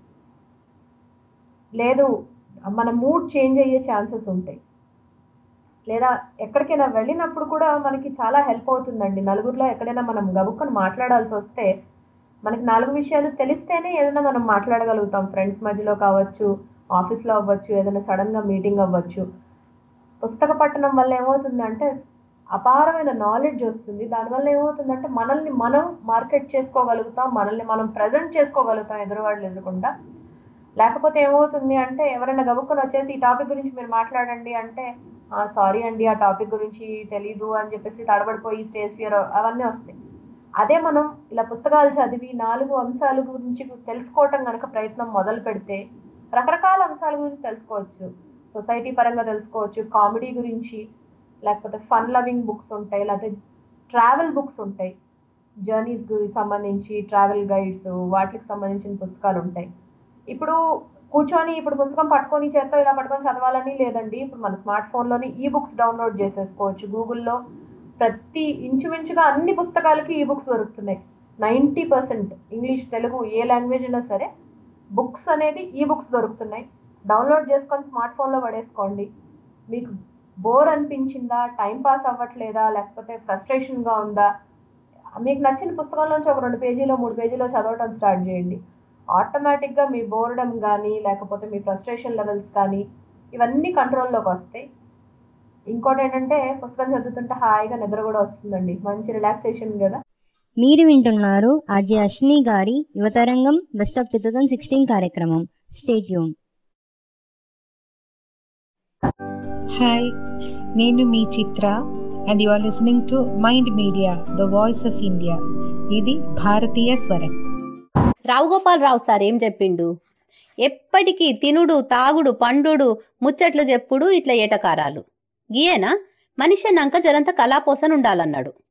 లేదు మన మూడ్ చేంజ్ అయ్యే ఛాన్సెస్ ఉంటాయి లేదా ఎక్కడికైనా వెళ్ళినప్పుడు కూడా మనకి చాలా హెల్ప్ అవుతుందండి నలుగురిలో ఎక్కడైనా మనం గబుక్కని మాట్లాడాల్సి వస్తే మనకి నాలుగు విషయాలు తెలిస్తేనే ఏదైనా మనం మాట్లాడగలుగుతాం ఫ్రెండ్స్ మధ్యలో కావచ్చు ఆఫీస్లో అవ్వచ్చు ఏదైనా సడన్గా మీటింగ్ అవ్వచ్చు పుస్తక పట్టణం వల్ల ఏమవుతుందంటే అపారమైన నాలెడ్జ్ వస్తుంది దానివల్ల ఏమవుతుందంటే మనల్ని మనం మార్కెట్ చేసుకోగలుగుతాం మనల్ని మనం ప్రజెంట్ చేసుకోగలుగుతాం ఎదురువాళ్ళు ఎదురకుండా లేకపోతే ఏమవుతుంది అంటే ఎవరైనా గబుక్కుని వచ్చేసి ఈ టాపిక్ గురించి మీరు మాట్లాడండి అంటే సారీ అండి ఆ టాపిక్ గురించి తెలీదు అని చెప్పేసి తడబడిపోయి స్టేజ్ ఫియర్ అవన్నీ వస్తాయి అదే మనం ఇలా పుస్తకాలు చదివి నాలుగు అంశాల గురించి తెలుసుకోవటం కనుక ప్రయత్నం మొదలు పెడితే రకరకాల అంశాల గురించి తెలుసుకోవచ్చు సొసైటీ పరంగా తెలుసుకోవచ్చు కామెడీ గురించి లేకపోతే ఫన్ లవింగ్ బుక్స్ ఉంటాయి లేకపోతే ట్రావెల్ బుక్స్ ఉంటాయి జర్నీస్కి సంబంధించి ట్రావెల్ గైడ్స్ వాటికి సంబంధించిన పుస్తకాలు ఉంటాయి ఇప్పుడు కూర్చొని ఇప్పుడు పుస్తకం పట్టుకొని చేత్తో ఇలా పట్టుకొని చదవాలని లేదండి ఇప్పుడు మన స్మార్ట్ ఫోన్లోని ఈ బుక్స్ డౌన్లోడ్ చేసేసుకోవచ్చు గూగుల్లో ప్రతి ఇంచుమించుగా అన్ని పుస్తకాలకి ఈ బుక్స్ దొరుకుతున్నాయి నైంటీ పర్సెంట్ ఇంగ్లీష్ తెలుగు ఏ లాంగ్వేజ్ అయినా సరే బుక్స్ అనేది ఈ బుక్స్ దొరుకుతున్నాయి డౌన్లోడ్ చేసుకొని స్మార్ట్ ఫోన్లో పడేసుకోండి మీకు బోర్ అనిపించిందా టైం పాస్ అవ్వట్లేదా లేకపోతే ఫ్రస్ట్రేషన్గా ఉందా మీకు నచ్చిన పుస్తకంలోంచి ఒక రెండు పేజీలో మూడు పేజీలో చదవటం స్టార్ట్ చేయండి ఆటోమేటిక్గా మీ బోర్డమ్ కానీ లేకపోతే మీ ఫ్రస్ట్రేషన్ లెవెల్స్ కానీ ఇవన్నీ కంట్రోల్లోకి వస్తాయి ఇంకోటి ఏంటంటే పుస్తకం చదువుతుంటే హాయిగా నిద్ర కూడా వస్తుందండి మంచి రిలాక్సేషన్ కదా మీరు వింటున్నారు ఆర్జే అశ్ని గారి యువతరంగం best of two thousand sixteen కార్యక్రమం స్టేట్యూన్ హాయ్ నేను మీ Chitra and you are listening to Mind Media the voice of India ఇది భారతీయ స్వరం రావు గోపాలరావు సార్ ఏం చెప్పిండు ఎప్పటికీ తినుడు తాగుడు పండుడు ముచ్చట్లు చెప్పుడు ఇట్లా ఏటకారాలు గీయేనా మనిషి అన్నాక జరంత కళాపోసన ఉండాలన్నాడు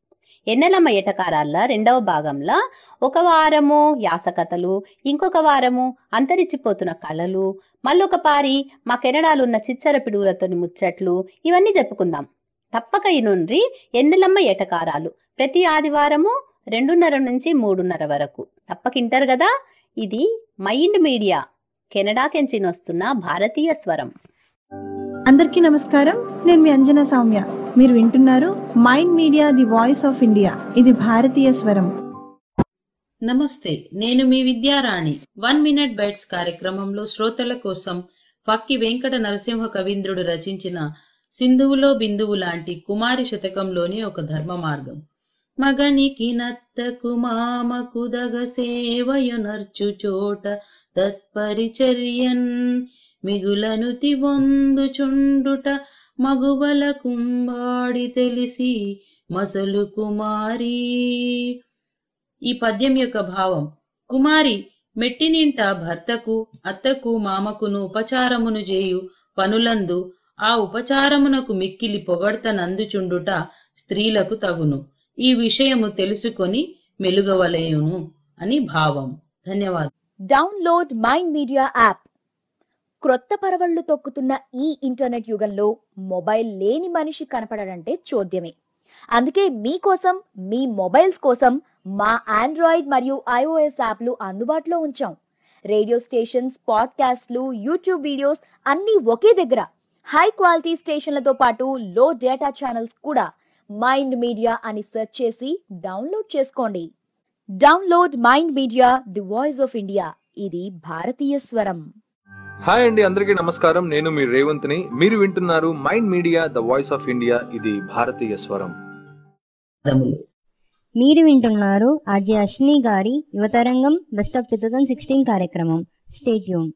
ఎన్నెలమ్మ ఎటకారాల రెండవ భాగంలో ఒక వారము యాసకథలు ఇంకొక వారము అంతరించిపోతున్న కళలు మళ్ళొక పారి మా కెనడాలో ఉన్న చిచ్చర పిడుగులతోని ముచ్చట్లు ఇవన్నీ చెప్పుకుందాం తప్పక ఈ నుండి ఎన్నెలమ్మ ఎటకారాలు ప్రతి ఆదివారము రెండున్నర నుంచి మూడున్నర వరకు తప్పక ఇంటారు కదా ఇది మైండ్ మీడియా కెనడా కెంచిన వస్తున్న భారతీయ స్వరం అందరికీ నమస్కారం నేను మీ అంజనా సౌమ్య మీరు వింటున్నారు Mind Media the voice of India ఇది భారతీయ స్వరం నమస్తే నేను మీ విద్యారాణి వన్ మినిట్ బైట్స్ కార్యక్రమంలో శ్రోతల కోసం పక్కి వెంకట నరసింహ కవీంద్రుడు రచించిన సింధువులో బిందువు లాంటి కుమారి శతకంలోని ఒక ధర్మ మార్గం మగనికి నత్తకు మామకు దగ సేవయునర్చు చోట తత్పరిచర్యన్ మిగులను తివొందుచుండుట మగువల కుంబాడి తెలిసి మసలు కుమారి ఈ పద్యం యొక్క భావం కుమారి మెట్టినింట భర్తకు అత్తకు మామకును ఉపచారమును చేయు పనులందు ఆ ఉపచారమునకు మిక్కిలి పొగడ్తనందుచుండుట స్త్రీలకు తగును ఈ విషయము తెలుసుకొని మెలుగవలేయును అని భావం ధన్యవాదాలు డౌన్లోడ్ మైండ్ మీడియా యాప్ క్రొత్త పరవళ్లు తొక్కుతున్న ఈ ఇంటర్నెట్ యుగంలో మొబైల్ లేని మనిషి కనపడడంటే చోద్యమే అందుకే మీకోసం మీ మొబైల్స్ కోసం మా ఆండ్రాయిడ్ మరియు ఐఓఎస్ యాప్లు అందుబాటులో ఉంచాం రేడియో స్టేషన్స్ పాడ్కాస్ట్లు యూట్యూబ్ వీడియోస్ అన్నీ ఒకే దగ్గర హై క్వాలిటీ స్టేషన్లతో పాటు లో డేటా ఛానల్స్ కూడా మైండ్ మీడియా అని సెర్చ్ చేసి డౌన్లోడ్ చేసుకోండి download Mind Media the voice of India ఇది భారతీయ స్వరం హాయ్ అండి అందరికీ నమస్కారం నేను మీ రేవంత్ని మీరు వింటున్నారు Mind Media the voice of India ఇది భారతీయ స్వరం మీరు వింటున్నారు ఆర్జే అశ్విని గారి యువతరంగం best of two thousand sixteen కార్యక్రమం స్టేట్యూన్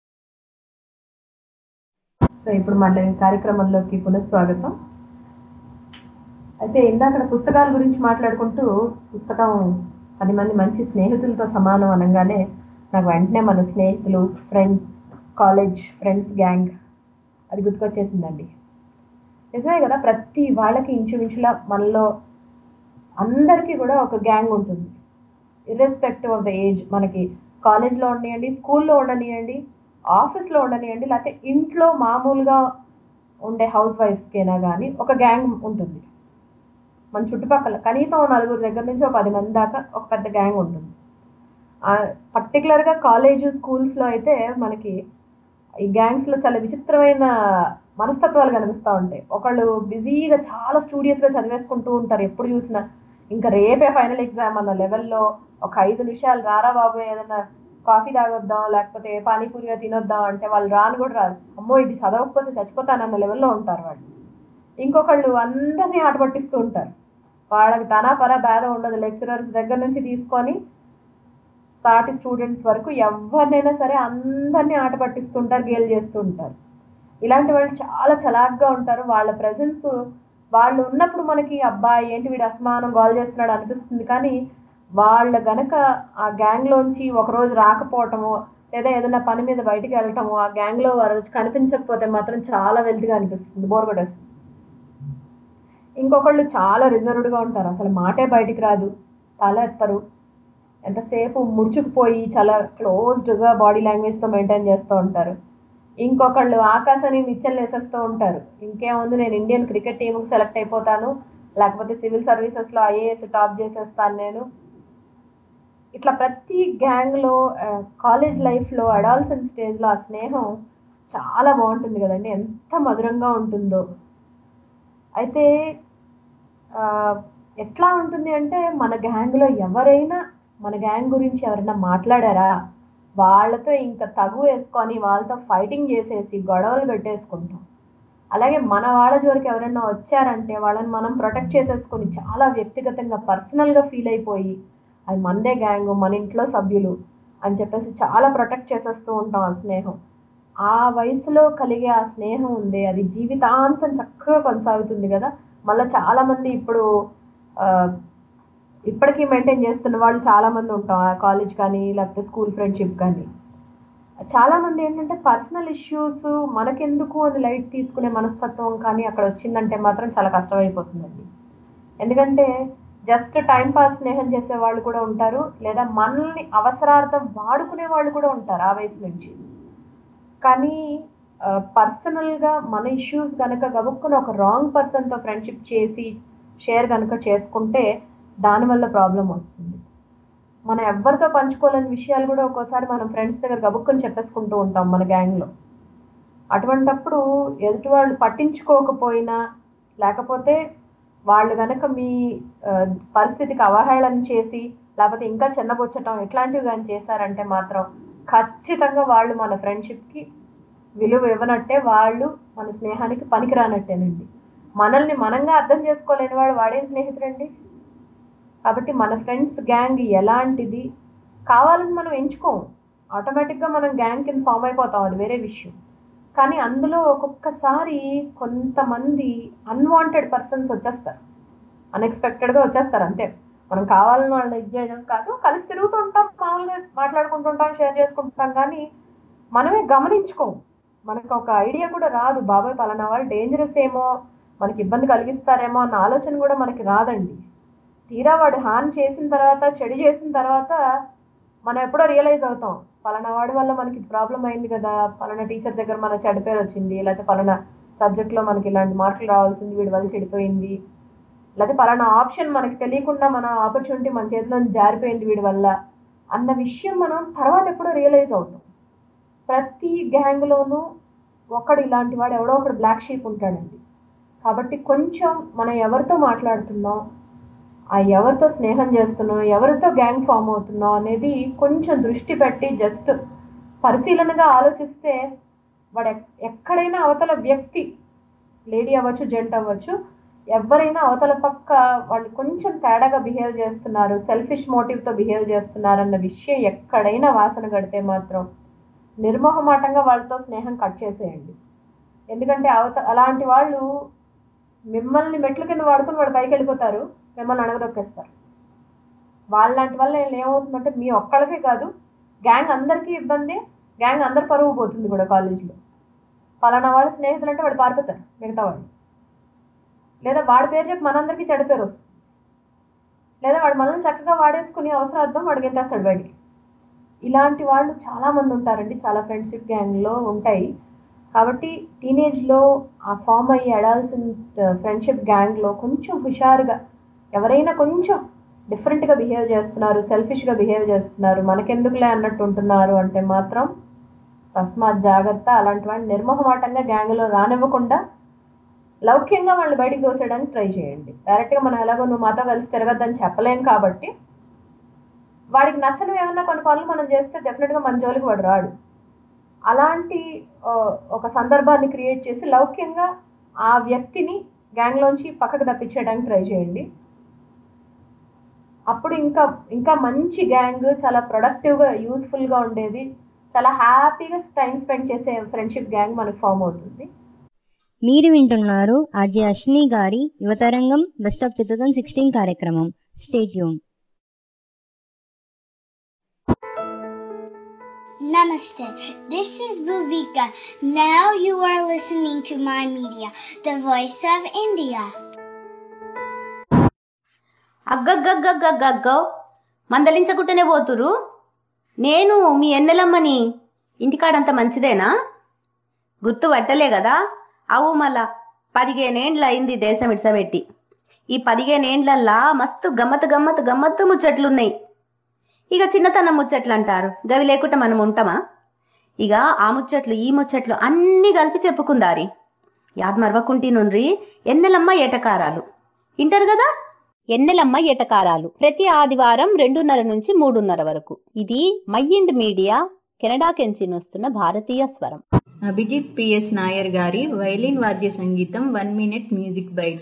సో ఇప్పుడు మళ్ళీ కార్యక్రమంలోకి పునఃస్వాగతం అయితే ఇందాక పుస్తకాల గురించి మాట్లాడుకుంటూ పుస్తకం పది మంది మంచి స్నేహితులతో సమానం అనగానే నాకు వెంటనే మన స్నేహితులు ఫ్రెండ్స్ కాలేజ్ ఫ్రెండ్స్ గ్యాంగ్ అది గుర్తుకొచ్చేసిందండి నిజమే కదా ప్రతి వాళ్ళకి ఇంచుమించులా మనలో అందరికీ కూడా ఒక గ్యాంగ్ ఉంటుంది ఇర్రెస్పెక్టివ్ ఆఫ్ ద ఏజ్ మనకి కాలేజ్లో ఉండనియండి స్కూల్లో ఉండనియండి ఆఫీస్లో ఉండనియండి లేకపోతే ఇంట్లో మామూలుగా ఉండే హౌస్ వైఫ్స్కైనా కానీ ఒక గ్యాంగ్ ఉంటుంది మన చుట్టుపక్కల కనీసం ఓ నలుగురు దగ్గర నుంచి ఒక పది మంది దాకా ఒక పెద్ద గ్యాంగ్ ఉంటుంది పర్టికులర్గా కాలేజ్ స్కూల్స్లో అయితే మనకి ఈ గ్యాంగ్స్లో చాలా విచిత్రమైన మనస్తత్వాలు కనిపిస్తూ ఉంటాయి ఒకళ్ళు బిజీగా చాలా స్టూడియస్గా చదివేసుకుంటూ ఉంటారు ఎప్పుడు చూసినా ఇంకా రేపే ఫైనల్ ఎగ్జామ్ అన్న లెవెల్లో ఒక ఐదు నిమిషాలు రారా బాబు ఏదైనా కాఫీ తాగొద్దాం లేకపోతే పానీపూరిగా తినొద్దాం అంటే వాళ్ళు రాను కూడా రాదు అమ్మో ఇది చదవకపోతే చచ్చిపోతానన్న లెవెల్లో ఉంటారు వాళ్ళు ఇంకొకళ్ళు అందరినీ ఆట పట్టిస్తూ ఉంటారు వాళ్ళకి తనా పరా భేదం ఉండదు లెక్చరర్స్ దగ్గర నుంచి తీసుకొని సాటి స్టూడెంట్స్ వరకు ఎవరినైనా సరే అందరినీ ఆట పట్టిస్తుంటారు గేల్ చేస్తూ ఉంటారు ఇలాంటి వాళ్ళు చాలా చలాక్గా ఉంటారు వాళ్ళ ప్రజెన్స్ వాళ్ళు ఉన్నప్పుడు మనకి అబ్బాయి ఏంటి వీడు అసమానం గోల్ చేస్తున్నాడు అనిపిస్తుంది కానీ వాళ్ళ గనక ఆ గ్యాంగ్లోంచి ఒకరోజు రాకపోవటము లేదా ఏదైనా పని మీద బయటికి వెళ్ళటము ఆ గ్యాంగ్లో వారు కనిపించకపోతే మాత్రం చాలా వెల్తిగా అనిపిస్తుంది బోర్ కొట్టేస్తుంది ఇంకొకళ్ళు చాలా రిజర్వ్డ్గా ఉంటారు అసలు మాటే బయటికి రాదు తల ఎత్తరు ఎంతసేపు ముడుచుకుపోయి చాలా క్లోజ్డ్గా బాడీ లాంగ్వేజ్తో మెయింటైన్ చేస్తూ ఉంటారు ఇంకొకళ్ళు ఆకాశాన్ని నిచ్చెలు వేసేస్తూ ఉంటారు ఇంకేముంది నేను ఇండియన్ క్రికెట్ టీంకి సెలెక్ట్ అయిపోతాను లేకపోతే సివిల్ సర్వీసెస్లో ఐఏఎస్ టాప్ చేసేస్తాను నేను ఇట్లా ప్రతి గ్యాంగ్లో కాలేజ్ లైఫ్లో అడాల్సన్ స్టేజ్లో ఆ స్నేహం చాలా బాగుంటుంది కదండి ఎంత మధురంగా ఉంటుందో అయితే ఎట్లా ఉంటుంది అంటే మన గ్యాంగ్లో ఎవరైనా మన గ్యాంగ్ గురించి ఎవరైనా మాట్లాడారా వాళ్ళతో ఇంకా తగు వేసుకొని వాళ్ళతో ఫైటింగ్ చేసేసి గొడవలు పెట్టేసుకుంటాం అలాగే మన వాళ్ళ జోలికి ఎవరైనా వచ్చారంటే వాళ్ళని మనం ప్రొటెక్ట్ చేసేసుకొని చాలా వ్యక్తిగతంగా పర్సనల్గా ఫీల్ అయిపోయి అది మనదే గ్యాంగ్ మన ఇంట్లో సభ్యులు అని చెప్పేసి చాలా ప్రొటెక్ట్ చేసేస్తూ ఉంటాం ఆ స్నేహం ఆ వయసులో కలిగే ఆ స్నేహం ఉంది అది జీవితాంతం చక్కగా కొనసాగుతుంది కదా మళ్ళీ చాలామంది ఇప్పుడు ఇప్పటికీ మెయింటైన్ చేస్తున్న వాళ్ళు చాలామంది ఉంటాం కాలేజ్ కానీ లేకపోతే స్కూల్ ఫ్రెండ్షిప్ కానీ చాలామంది ఏంటంటే పర్సనల్ ఇష్యూస్ మనకెందుకు అని లైట్ తీసుకునే మనస్తత్వం కానీ అక్కడ వచ్చిందంటే మాత్రం చాలా కష్టమైపోతుందండి ఎందుకంటే జస్ట్ టైం పాస్ స్నేహం చేసే వాళ్ళు కూడా ఉంటారు లేదా మనల్ని అవసరార్థం వాడుకునే వాళ్ళు కూడా ఉంటారు ఆ వయసు నుంచి కానీ పర్సనల్గా మన ఇష్యూస్ కనుక గబుక్కుని ఒక రాంగ్ పర్సన్తో ఫ్రెండ్షిప్ చేసి షేర్ కనుక చేసుకుంటే దానివల్ల ప్రాబ్లం వస్తుంది మనం ఎవరితో పంచుకోలేని విషయాలు కూడా ఒక్కోసారి మనం ఫ్రెండ్స్ దగ్గర గబుక్కుని చెప్పేసుకుంటూ ఉంటాం మన గ్యాంగ్లో అటువంటప్పుడు ఎదుటి వాళ్ళు పట్టించుకోకపోయినా లేకపోతే వాళ్ళు కనుక మీ ఆ, పరిస్థితికి అవహేళన చేసి లేకపోతే ఇంకా చిన్నబుచ్చటం ఇట్లాంటివి కానీ చేశారంటే మాత్రం ఖచ్చితంగా వాళ్ళు మన ఫ్రెండ్షిప్కి విలువ ఇవ్వనట్టే వాళ్ళు మన స్నేహానికి పనికిరానట్టేనండి మనల్ని మనంగా అర్థం చేసుకోలేని వాడు వాడే స్నేహితుడండి కాబట్టి మన ఫ్రెండ్స్ గ్యాంగ్ ఎలాంటిది కావాలని మనం ఎంచుకోము ఆటోమేటిక్గా మనం గ్యాంగ్ కింద ఫామ్ అయిపోతాం అది వేరే విషయం కానీ అందులో ఒక్కొక్కసారి కొంతమంది అన్వాంటెడ్ పర్సన్స్ వచ్చేస్తారు అన్ఎక్స్పెక్టెడ్గా వచ్చేస్తారు అంతే మనం కావాలని వాళ్ళని ఇది చేయడం కాదు కలిసి తిరుగుతూ ఉంటాం మామూలుగా మాట్లాడుకుంటుంటాం షేర్ చేసుకుంటుంటాం కానీ మనమే గమనించుకోము మనకు ఒక ఐడియా కూడా రాదు బాబాయ్ పలానా వాళ్ళు డేంజరస్ ఏమో మనకి ఇబ్బంది కలిగిస్తారేమో అన్న ఆలోచన కూడా మనకి రాదండి తీరా వాడు హాని చేసిన తర్వాత చెడు చేసిన తర్వాత మనం ఎప్పుడో రియలైజ్ అవుతాం పలానా వాడి వల్ల మనకి ప్రాబ్లం అయింది కదా పలానా టీచర్ దగ్గర మన చెడు పేరు వచ్చింది లేకపోతే పలానా సబ్జెక్ట్లో మనకి ఇలాంటి మార్కులు రావాల్సింది వీడి వల్ల చెడిపోయింది లేకపోతే పలానా ఆప్షన్ మనకి తెలియకుండా మన ఆపర్చునిటీ మన చేతిలో నుంచి జారిపోయింది వీడి వల్ల అన్న విషయం మనం తర్వాత ఎప్పుడో రియలైజ్ అవుతాం ప్రతి గ్యాంగ్లోనూ ఒకడు ఇలాంటి వాడు ఎవడో ఒకడు బ్లాక్ షీప్ ఉంటాడండి కాబట్టి కొంచెం మనం ఎవరితో మాట్లాడుతున్నాం ఆ ఎవరితో స్నేహం చేస్తున్నాం ఎవరితో గ్యాంగ్ ఫామ్ అవుతున్నాం అనేది కొంచెం దృష్టి పెట్టి జస్ట్ పరిశీలనగా ఆలోచిస్తే వాడు ఎక్- ఎక్కడైనా అవతల వ్యక్తి లేడీ అవ్వచ్చు జెంట్ అవ్వచ్చు ఎవరైనా అవతల పక్క వాళ్ళు కొంచెం తేడాగా బిహేవ్ చేస్తున్నారు సెల్ఫిష్ మోటివ్తో బిహేవ్ చేస్తున్నారు అన్న విషయం ఎక్కడైనా వాసన కడితే మాత్రం నిర్మోహమాటంగా వాళ్ళతో స్నేహం కట్ చేసేయండి ఎందుకంటే అవత అలాంటి వాళ్ళు మిమ్మల్ని మెట్ల కింద వాడుకుని వాడు పైకి వెళ్ళిపోతారు మిమ్మల్ని అణగదొక్కేస్తారు వాళ్ళలాంటి వల్ల ఏమవుతుందంటే మీ ఒక్కళ్ళకే కాదు గ్యాంగ్ అందరికీ ఇబ్బంది గ్యాంగ్ అందరి పరువు పోతుంది కూడా కాలేజీలో పలానా వాళ్ళ స్నేహితులు అంటే వాళ్ళు పారిపోతారు మిగతా వాళ్ళు లేదా వాడి పేరు చెప్పి మనందరికీ చెడు పేరు వస్తుంది లేదా వాడు మనల్ని చక్కగా వాడేసుకుని అవసరార్థం వాడికి ఎత్తేస్తాడు బయటికి ఇలాంటి వాళ్ళు చాలామంది ఉంటారండి చాలా ఫ్రెండ్షిప్ గ్యాంగ్లో ఉంటాయి కాబట్టి టీనేజ్లో ఆ ఫామ్ అయ్యి అడాల్సెంట్ ఫ్రెండ్షిప్ గ్యాంగ్లో కొంచెం హుషారుగా ఎవరైనా కొంచెం డిఫరెంట్గా బిహేవ్ చేస్తున్నారు సెల్ఫిష్గా బిహేవ్ చేస్తున్నారు మనకెందుకులే అన్నట్టు ఉంటున్నారు అంటే మాత్రం తస్మాత్ జాగ్రత్త అలాంటి వాడిని నిర్మోహమాటంగా గ్యాంగ్లో రానివ్వకుండా లౌక్యంగా వాళ్ళు బయటికి దోసేయడానికి ట్రై చేయండి డైరెక్ట్గా మనం ఎలాగో నువ్వు మాతో కలిసి తిరగద్దని చెప్పలేం కాబట్టి వాడికి నచ్చనివి ఏమన్నా కొన్ని పనులు మనం చేస్తే డెఫినెట్గా మన జోలికి వాడు రాడు అలాంటి ఆ, ఒక సందర్భాన్ని క్రియేట్ చేసి లౌక్యంగా ఆ వ్యక్తిని గ్యాంగ్లోంచి పక్కకు తప్పించేయడానికి ట్రై చేయండి అప్పుడు ఇంకా ఇంకా మంచి గ్యాంగ్ చాలా ప్రొడక్టివ్గా యూస్ఫుల్గా ఉండేది చాలా హ్యాపీగా టైం స్పెండ్ చేసే ఫ్రెండ్షిప్ గ్యాంగ్ మనకు ఫామ్ అవుతుంది మీరు వింటున్నారు ఆర్జే అశ్విని గారి యువతరంగం best of two thousand sixteen కార్యక్రమం stay tuned Namaste. This is Bhuvika. Now you are listening to my media, the voice of India. అగ్గగ్గగ్గగ్గగ్గో మందలించకుంటేనే పోతురు నేను మీ ఎన్నెలమ్మని ఇంటికాడంత మంచిదేనా గుర్తు పట్టలే కదా అవు మళ్ళా పదిహేనేండ్ల అయింది దేశం ఇడ్సబెట్టి ఈ పదిహేనేండ్లల్లా మస్తు గమ్మత్ గమ్మత్ గమ్మత్తు ముచ్చట్లున్నాయి ఇక చిన్నతనం ముచ్చట్లు అంటారు గవి లేకుండా మనం ఉంటామా ఇక ఆ ముచ్చట్లు ఈ ముచ్చట్లు అన్నీ కలిపి చెప్పుకుందారి యాద్ మరవకుంటి నుండ్రి ఎన్నెలమ్మ ఏటకారాలు ఇంటారు కదా ఎన్నెలమ్మ ఏటకారాలు ప్రతి ఆదివారం రెండున్నర నుంచి మూడున్నర వరకు ఇది మైండ్ మీడియా కెనడా కెంచి వస్తున్న భారతీయ స్వరం అభిజిత్ పిఎస్ నాయర్ గారి వైలిన్ వాద్య సంగీతం one minute music byte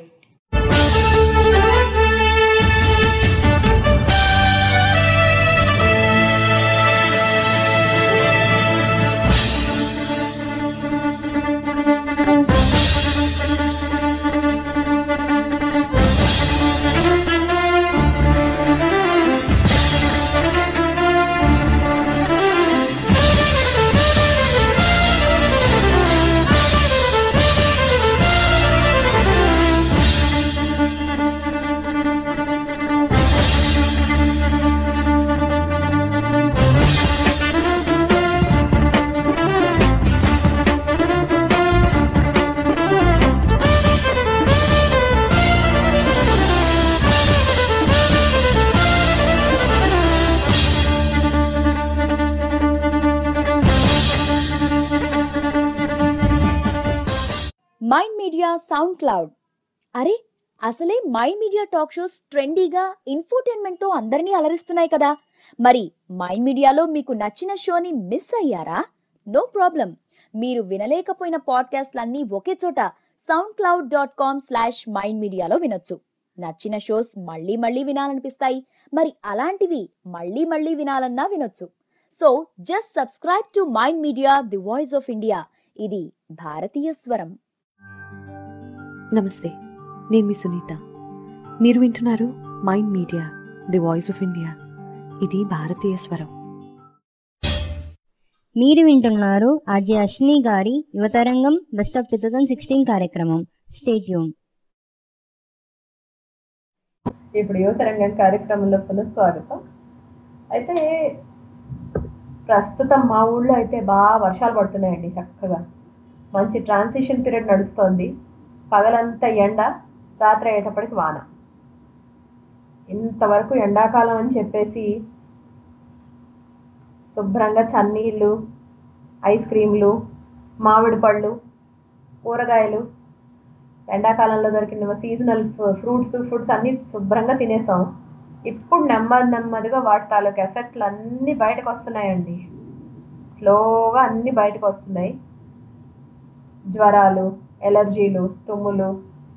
Media SoundCloud అరే అసలే మైండ్ మీడియా టాక్ షోస్ ట్రెండీగా ఇన్ఫోటైన్మెంట్ తో అందరినీ అలరిస్తున్నాయి కదా మరి మైండ్ మీడియాలో మీకు నచ్చిన షోని మిస్ అయ్యారా నో ప్రాబ్లం మీరు వినలేకపోయిన పాడ్కాస్ట్లన్నీ ఒకే చోట SoundCloud dot com slash Mind మీడియాలో వినొచ్చు నచ్చిన షోస్ మళ్ళీ మళ్ళీ వినాలనిపిస్తాయి మరి అలాంటివి మళ్ళీ మళ్ళీ వినాలన్నా వినొచ్చు so just subscribe to Mind Media the voice of India ఇది భారతీయ స్వరం నమస్తే నేను మీ సునీత మీరు వింటున్నారు Mind Media the voice of India ఇది భారతీయ స్వరం మీరు వింటున్నారు ఆర్జే అశ్విని గారి యువతరంగం best of two thousand sixteen కార్యక్రమం స్టేట్యూన్ ఇప్పుడు యువతరంగం కార్యక్రమంలో పునః స్వాగతం అయితే ప్రస్తుతం మా ఊళ్ళో అయితే బాగా వర్షాలు పడుతున్నాయండి చక్కగా మంచి ట్రాన్సిషన్ పీరియడ్ నడుస్తోంది పగలంతా ఎండ రాత్రి అయ్యేటప్పటికి వాన ఇంతవరకు ఎండాకాలం అని చెప్పేసి శుభ్రంగా చన్నీళ్ళు ఐస్ క్రీమ్లు మామిడి పళ్ళు కూరగాయలు ఎండాకాలంలో దొరికిన సీజనల్ ఫ్రూట్స్ ఫ్రూట్స్ అన్నీ శుభ్రంగా తినేసాం ఇప్పుడు నెమ్మది నెమ్మదిగా వాటి తాలూకు ఎఫెక్ట్లు అన్నీ బయటకు వస్తున్నాయండి స్లోగా అన్నీ బయటకు వస్తున్నాయి జ్వరాలు ఎలర్జీలు తుమ్ములు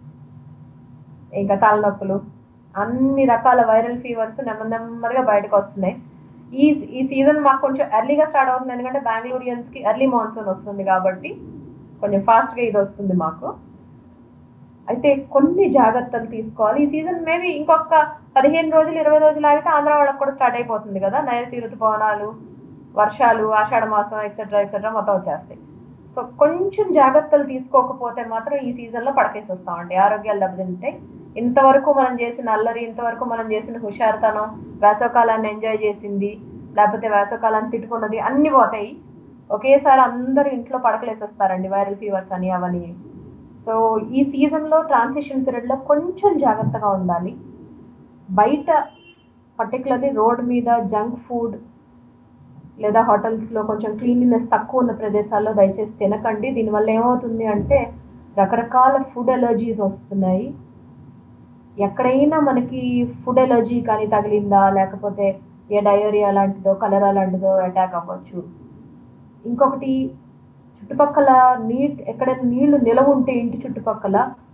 ఇంకా తలనొప్పులు అన్ని రకాల వైరల్ ఫీవర్స్ నెమ్మది నెమ్మదిగా బయటకు వస్తున్నాయి ఈ ఈ సీజన్ మాకు కొంచెం ఎర్లీగా స్టార్ట్ అవుతుంది ఎందుకంటే బెంగళూరియన్స్కి ఎర్లీ మాన్సూన్ వస్తుంది కాబట్టి కొంచెం ఫాస్ట్గా ఇది వస్తుంది మాకు అయితే కొన్ని జాగ్రత్తలు తీసుకోవాలి ఈ సీజన్ మేబీ ఇంకొక పదిహేను రోజులు ఇరవై రోజులు ఆగితే ఆంధ్ర వాళ్ళకి కూడా స్టార్ట్ అయిపోతుంది కదా నైరుతి ఋతుపవనాలు వర్షాలు ఆషాఢ మాసం ఎక్సెట్రా ఎక్సెట్రా మొత్తం వచ్చేస్తాయి సో కొంచెం జాగ్రత్తలు తీసుకోకపోతే మాత్రం ఈ సీజన్లో పడకేసి వస్తామండి ఆరోగ్యాలు దెబ్బతింటాయి ఇంతవరకు మనం చేసిన అల్లరి ఇంతవరకు మనం చేసిన హుషారుతనం వేసవకాలాన్ని ఎంజాయ్ చేసింది లేకపోతే వేసవకాలాన్ని తిట్టుకున్నది అన్నీ పోతాయి ఒకేసారి అందరూ ఇంట్లో పడకలేసేస్తారండి వైరల్ ఫీవర్స్ అని అవని సో ఈ సీజన్లో ట్రాన్సిషన్ పీరియడ్లో కొంచెం జాగ్రత్తగా ఉండాలి బయట పర్టికులర్లీ రోడ్ మీద జంక్ ఫుడ్ లేదా హోటల్స్లో కొంచెం క్లీన్లీనెస్ తక్కువ ఉన్న ప్రదేశాల్లో దయచేసి తినకండి దీనివల్ల ఏమవుతుంది అంటే రకరకాల ఫుడ్ ఎలర్జీస్ వస్తున్నాయి ఎక్కడైనా మనకి ఫుడ్ ఎలర్జీ కానీ తగిలిందా లేకపోతే ఏ డయోరియా లాంటిదో కలరా లాంటిదో అటాక్ అవ్వచ్చు ఇంకొకటి చుట్టుపక్కల నీట్ ఎక్కడైనా నీళ్లు నిలవ ఉంటే ఇంటి చుట్టుపక్కల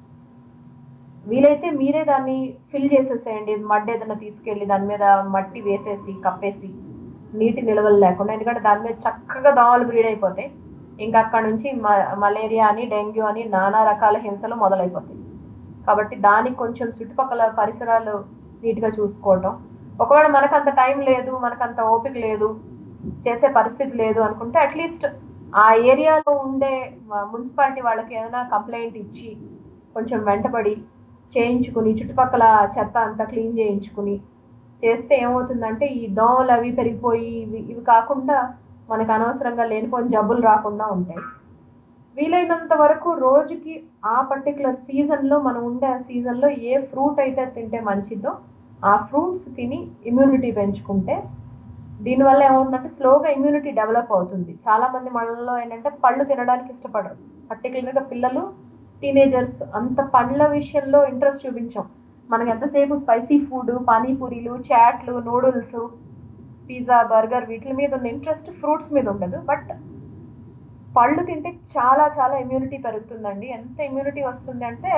వీలైతే మీరే దాన్ని ఫిల్ చేసేసేయండి మడ్ ఏదైనా తీసుకెళ్ళి దాని మీద మట్టి వేసేసి కప్పేసి నీటి నిల్వలు లేకుండా ఎందుకంటే దాని మీద చక్కగా దోమలు బ్రీడ్ అయిపోతాయి ఇంకా అక్కడ నుంచి మలేరియా అని డెంగ్యూ అని నానా రకాల హింసలు మొదలైపోతాయి కాబట్టి దానికి కొంచెం చుట్టుపక్కల పరిసరాలు నీట్గా చూసుకోవటం ఒకవేళ మనకు అంత టైం లేదు మనకు అంత ఓపిక లేదు చేసే పరిస్థితి లేదు అనుకుంటే అట్లీస్ట్ ఆ ఏరియాలో ఉండే మున్సిపాలిటీ వాళ్ళకి ఏదైనా కంప్లైంట్ ఇచ్చి కొంచెం వెంటబడి చేయించుకుని చుట్టుపక్కల చెత్త అంతా క్లీన్ చేయించుకుని చేస్తే ఏమవుతుందంటే ఈ దోమలు అవి పెరిగిపోయి ఇవి ఇవి కాకుండా మనకు అనవసరంగా లేనిపోయిన జబ్బులు రాకుండా ఉంటాయి వీలైనంత వరకు రోజుకి ఆ పర్టికులర్ సీజన్లో మనం ఉండే ఆ సీజన్లో ఏ ఫ్రూట్ అయితే తింటే మంచిదో ఆ ఫ్రూట్స్ తిని ఇమ్యూనిటీ పెంచుకుంటే దీనివల్ల ఏమవుతుందంటే స్లోగా ఇమ్యూనిటీ డెవలప్ అవుతుంది చాలా మంది మనలో ఏంటంటే పళ్ళు తినడానికి ఇష్టపడరు పర్టికులర్గా పిల్లలు టీనేజర్స్ అంత పండ్ల విషయంలో ఇంట్రెస్ట్ చూపించాం మనకి ఎంతసేపు స్పైసీ ఫుడ్ పానీపూరీలు చాట్లు నూడిల్స్ పిజ్జా బర్గర్ వీటి మీద ఉన్న ఇంట్రెస్ట్ ఫ్రూట్స్ మీద ఉండదు బట్ పళ్ళు తింటే చాలా చాలా ఇమ్యూనిటీ పెరుగుతుందండి ఎంత ఇమ్యూనిటీ వస్తుంది అంటే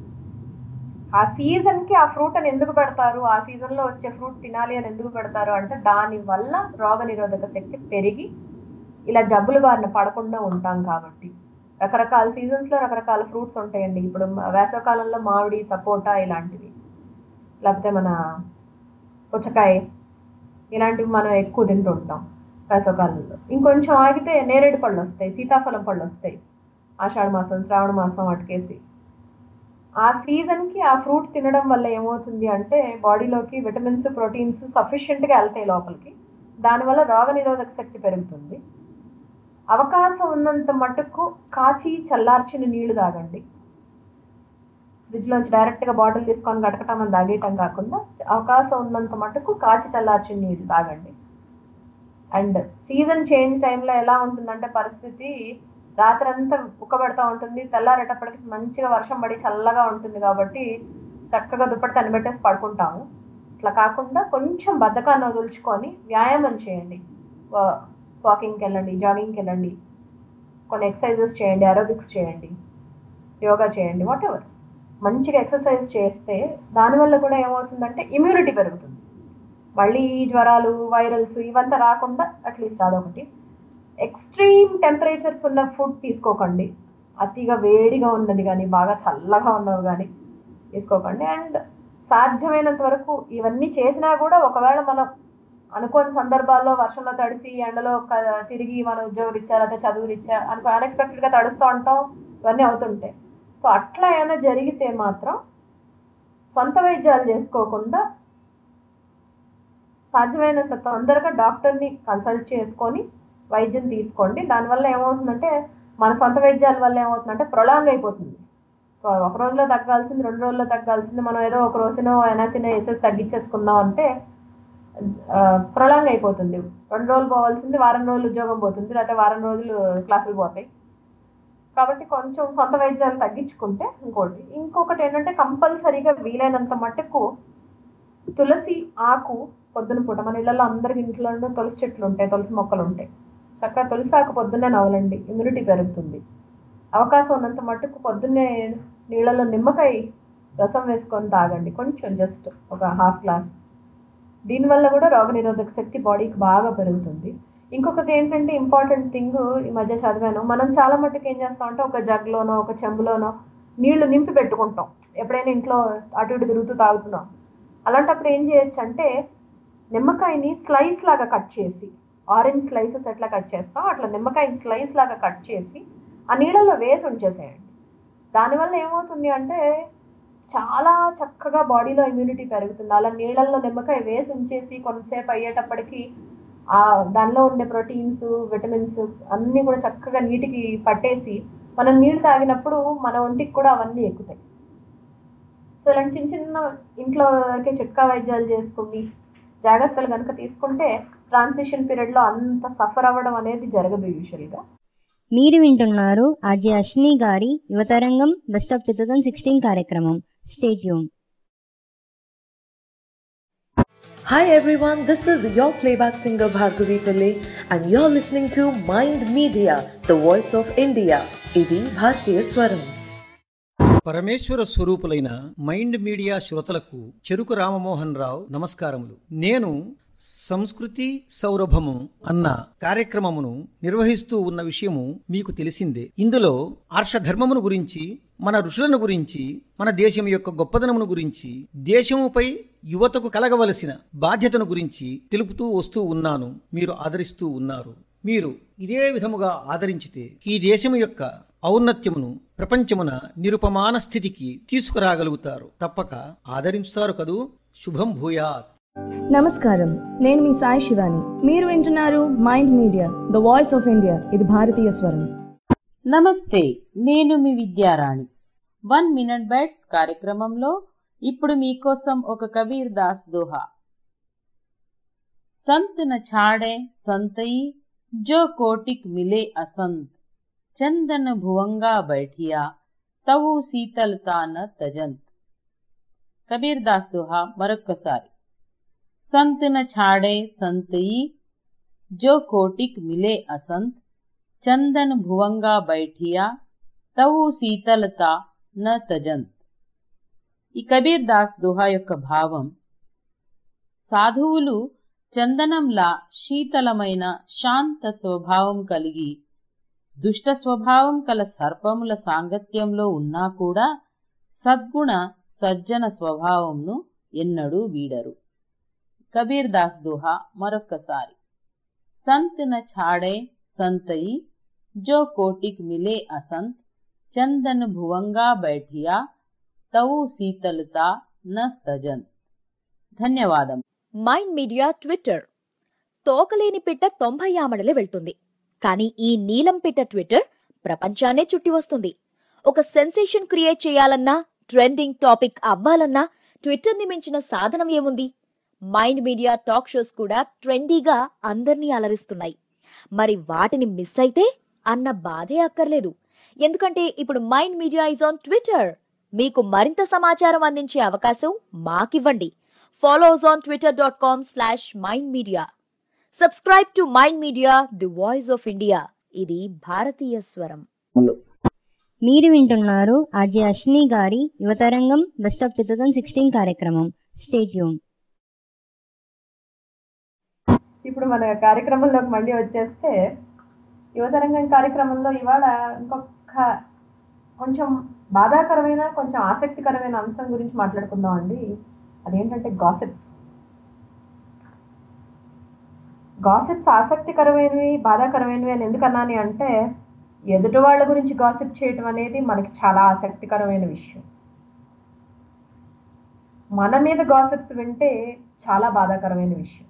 ఆ సీజన్కి ఆ ఫ్రూట్ అని ఎందుకు పెడతారు ఆ సీజన్లో వచ్చే ఫ్రూట్ తినాలి అని ఎందుకు పెడతారు అంటే దానివల్ల రోగ నిరోధక శక్తి పెరిగి ఇలా జబ్బుల బారిన పడకుండా ఉంటాం కాబట్టి రకరకాల సీజన్స్లో రకరకాల ఫ్రూట్స్ ఉంటాయండి ఇప్పుడు వేసవకాలంలో మామిడి సపోటా ఇలాంటివి లేకపోతే మన పుచ్చకాయ ఇలాంటివి మనం ఎక్కువ తింటూ ఉంటాం వేసవకాలంలో ఇంకొంచెం ఆగితే నేరేడు పళ్ళు వస్తాయి సీతాఫలం పళ్ళు వస్తాయి ఆషాఢ మాసం శ్రావణ మాసం అటుకేసి ఆ సీజన్కి ఆ ఫ్రూట్ తినడం వల్ల ఏమవుతుంది అంటే బాడీలోకి విటమిన్స్ ప్రోటీన్స్ సఫిషియెంట్గా వెళ్తాయి లోపలికి దానివల్ల రోగనిరోధక శక్తి పెరుగుతుంది అవకాశం ఉన్నంత మటుకు కాచి చల్లార్చిన నీళ్లు తాగండి ఫ్రిడ్జ్లోంచి డైరెక్ట్గా బాటిల్ తీసుకొని గడకటం అని తాగేయటం కాకుండా అవకాశం ఉన్నంత మటుకు కాచి చల్లార్చిన నీళ్లు తాగండి అండ్ సీజన్ చేంజ్ టైంలో ఎలా ఉంటుందంటే పరిస్థితి రాత్రంతా ఉక్కబెడతా ఉంటుంది తెల్లారేటప్పటికి మంచిగా వర్షం పడి చల్లగా ఉంటుంది కాబట్టి చక్కగా దుప్పటి తనిపెట్టేసి పడుకుంటాము అట్లా కాకుండా కొంచెం బద్ధకాన్ని వదులుచుకొని వ్యాయామం చేయండి వా- వాకింగ్కి వెళ్ళండి జాగింగ్కి వెళ్ళండి కొన్ని ఎక్సర్సైజెస్ చేయండి అరోబిక్స్ చేయండి యోగా చేయండి వాట్ ఎవర్ మంచిగా ఎక్సర్సైజ్ చేస్తే దానివల్ల కూడా ఏమవుతుందంటే ఇమ్యూనిటీ పెరుగుతుంది మళ్ళీ ఈ జ్వరాలు వైరల్స్ ఇవంతా రాకుండా అట్లీస్ట్ అదొకటి ఎక్స్ట్రీమ్ టెంపరేచర్స్ ఉన్న ఫుడ్ తీసుకోకండి అతిగా వేడిగా ఉన్నది కానీ బాగా చల్లగా ఉన్నవి కానీ తీసుకోకండి అండ్ సాధ్యమైనంత వరకు ఇవన్నీ చేసినా కూడా ఒకవేళ మనం అనుకోని సందర్భాల్లో వర్షంలో తడిసి ఎండలో క- తిరిగి మన ఉద్యోగరీత్యా లేదా చదువురీత్యా అనుకో అన్ఎక్స్పెక్టెడ్గా తడుస్తూ ఉంటాం ఇవన్నీ అవుతుంటాయి సో అట్లా ఏమైనా జరిగితే మాత్రం సొంత వైద్యాలు చేసుకోకుండా సాధ్యమైనంత తొందరగా డాక్టర్ని కన్సల్ట్ చేసుకొని వైద్యం తీసుకోండి దానివల్ల ఏమవుతుందంటే మన సొంత వైద్యాల వల్ల ఏమవుతుందంటే ప్రొలాంగ్ అయిపోతుంది సో ఒక రోజులో తగ్గాల్సింది రెండు రోజుల్లో తగ్గాల్సింది మనం ఏదో ఒక రోజునో ఎనర్జీనో వేసేసి తగ్గించేసుకుందాం అంటే ప్రొలాంగ్ అయిపోతుంది రెండు రోజులు పోవాల్సింది వారం రోజులు ఉద్యోగం పోతుంది లేకపోతే వారం రోజులు క్లాసులు పోతాయి కాబట్టి కొంచెం సొంత వైద్యాలు తగ్గించుకుంటే ఇంకోటి ఇంకొకటి ఏంటంటే కంపల్సరీగా వీలైనంత మటుకు తులసి ఆకు పొద్దున పూట మన ఇళ్ళలో అందరికి ఇంట్లో తులసి చెట్లు ఉంటాయి తులసి మొక్కలు ఉంటాయి చక్కగా తులసి ఆకు పొద్దున్నే నవలండి ఇమ్యూనిటీ పెరుగుతుంది అవకాశం ఉన్నంత మటుకు పొద్దున్నే నీళ్ళలో నిమ్మకాయ రసం వేసుకొని తాగండి కొంచెం జస్ట్ ఒక హాఫ్ గ్లాస్ దీనివల్ల కూడా రోగనిరోధక శక్తి బాడీకి బాగా పెరుగుతుంది ఇంకొకటి ఏంటంటే ఇంపార్టెంట్ థింగ్ ఈ మధ్య చదివాను మనం చాలా మట్టుకు ఏం చేస్తామంటే ఒక జగ్లోనో ఒక చెంబులోనో నీళ్లు నింపి పెట్టుకుంటాం ఎప్పుడైనా ఇంట్లో అటు ఇటు తిరుగుతూ తాగుతున్నాం అలాంటప్పుడు ఏం చేయొచ్చు అంటే నిమ్మకాయని స్లైస్ లాగా కట్ చేసి ఆరెంజ్ స్లైసెస్ ఎట్లా కట్ చేస్తాం అట్లా నిమ్మకాయని స్లైస్ లాగా కట్ చేసి ఆ నీళ్ళల్లో వేసి ఉంచేసేయండి దానివల్ల ఏమవుతుంది అంటే చాలా చక్కగా బాడీలో ఇమ్యూనిటీ పెరుగుతుంది అలా నీళ్ళల్లో నిమ్మకాయ వేసి ఉంచేసి కొంతసేపు అయ్యేటప్పటికి ఆ దానిలో ఉండే ప్రోటీన్స్ విటమిన్స్ అన్నీ కూడా చక్కగా నీటికి పట్టేసి మనం నీళ్ళు తాగినప్పుడు మన ఒంటికి కూడా అవన్నీ ఎక్కుతాయి సో ఇలాంటి చిన్న చిన్న ఇంట్లోకి చిట్కా వైద్యాలు చేసుకుని జాగ్రత్తలు కనుక తీసుకుంటే ట్రాన్సిషన్ పీరియడ్లో అంత సఫర్ అవ్వడం అనేది జరగదు యూజువల్గా మీరు వింటున్నారు ఆర్జే అశ్ని గారి యువతరంగం best of two thousand sixteen కార్యక్రమం stay tuned Hi everyone, this is your playback singer Bhargavi Pillai and you're listening to Mind Media, the voice of India. ఇది భారతీయ స్వరం పరమేశ్వర స్వరూపులైన మైండ్ మీడియా శ్రోతలకు చెరుకు రామమోహన్ రావు నమస్కారములు నేను సంస్కృతి సౌరభము అన్న కార్యక్రమమును నిర్వహిస్తూ ఉన్న విషయము మీకు తెలిసిందే ఇందులో ఆర్షధర్మమును గురించి మన ఋషులను గురించి మన దేశం యొక్క గొప్పదనమును గురించి దేశముపై యువతకు కలగవలసిన బాధ్యతను గురించి తెలుపుతూ వస్తూ ఉన్నాను మీరు ఆదరిస్తూ ఉన్నారు మీరు ఇదే విధముగా ఆదరించితే ఈ దేశము యొక్క ఔన్నత్యమును ప్రపంచమున నిరుపమాన స్థితికి తీసుకురాగలుగుతారు తప్పక ఆదరించుతారు కదూ శుభం భూయాత్ నమస్కారం నేను మీ సాయి శివాని మీరు వింటున్నారు Mind Media the voice of India ఇది భారతీయ స్వరం నమస్తే నేను మీ విద్యారాణి వన్ మినిట్ బైట్స్ కార్యక్రమంలో ఇప్పుడు మీకోసం ఒక కబీర్ దాస్ దోహా సంత్ న ఛాడే సంతయి జో కోటిక్ మిలే అసంత్ చందన భువంగా బైఠియా తవు శీతలతా న తజంత్ కబీర్ దాస్ దోహా మరొక్కసారి संत न छाड़े संतई जो कोटिक मिले असंत చందన్ భువంగా బైఠియా తవు శీతలత న తజంత్ ఈ కబీర్ దాస్ దోహా యొక్క భావం సాధువులు చందనంలా శీతలమైన శాంత స్వభావం కలిగి దుష్ట స్వభావం కల సర్పముల సాంగత్యంలో ఉన్నా కూడా సద్గుణ సజ్జన స్వభావంను ఎన్నడూ వీడరు కబీర్ దాస్ దోహా మరొక్కసారి సంత్ న ఛాడే సంతయి జో కోటిక్ మిలే అసంత్ చందన్ భువంగా బైఠియా తవు శీతలతా న స్తజంత్ ధన్యవాదం మైండ్ మీడియా ట్విట్టర్ తోకలేని పిట్ట తొంభై ఆమడలే వెళ్తుంది కానీ ఈ నీలం పిట్ట ట్విట్టర్ ప్రపంచాన్నే చుట్టి వస్తుంది ఒక సెన్సేషన్ క్రియేట్ చేయాలన్నా ట్రెండింగ్ టాపిక్ అవ్వాలన్నా ట్విట్టర్ని మించిన సాధనం ఏముంది మైండ్ మీడియా టాక్ షోస్ కూడా ట్రెండీగా అందర్నీ అలరిస్తున్నాయి మరి వాటిని మిస్ అయితే అన్న బాధే అక్కర్లేదు ఎందుకంటే ఇప్పుడు Mind Media is on Twitter మీకు మరింత సమాచారం అందించే అవకాశం మాకివ్వండి follow us on Twitter dot com slash Mind Media subscribe to Mind Media the voice of India ఇది భారతీయ స్వరం మీరు వింటున్నారు ఆర్జే అశ్విని గారి యువతరంగం best of two thousand sixteen కార్యక్రమం స్టేట్యూన్ ఇప్పుడు మన కార్యక్రమంలోకి మళ్ళీ వచ్చేస్తే యువతరంగం కార్యక్రమంలో ఇవాళ ఇంకొక కొంచెం బాధాకరమైన కొంచెం ఆసక్తికరమైన అంశం గురించి మాట్లాడుకుందాం అండి అదేంటంటే గాసిప్స్ గాసిప్స్ ఆసక్తికరమైనవి బాధాకరమైనవి అని ఎందుకన్నాని అంటే ఎదుటి వాళ్ళ గురించి గాసిప్ చేయటం అనేది మనకి చాలా ఆసక్తికరమైన విషయం మన మీద గాసిప్స్ వింటే చాలా బాధాకరమైన విషయం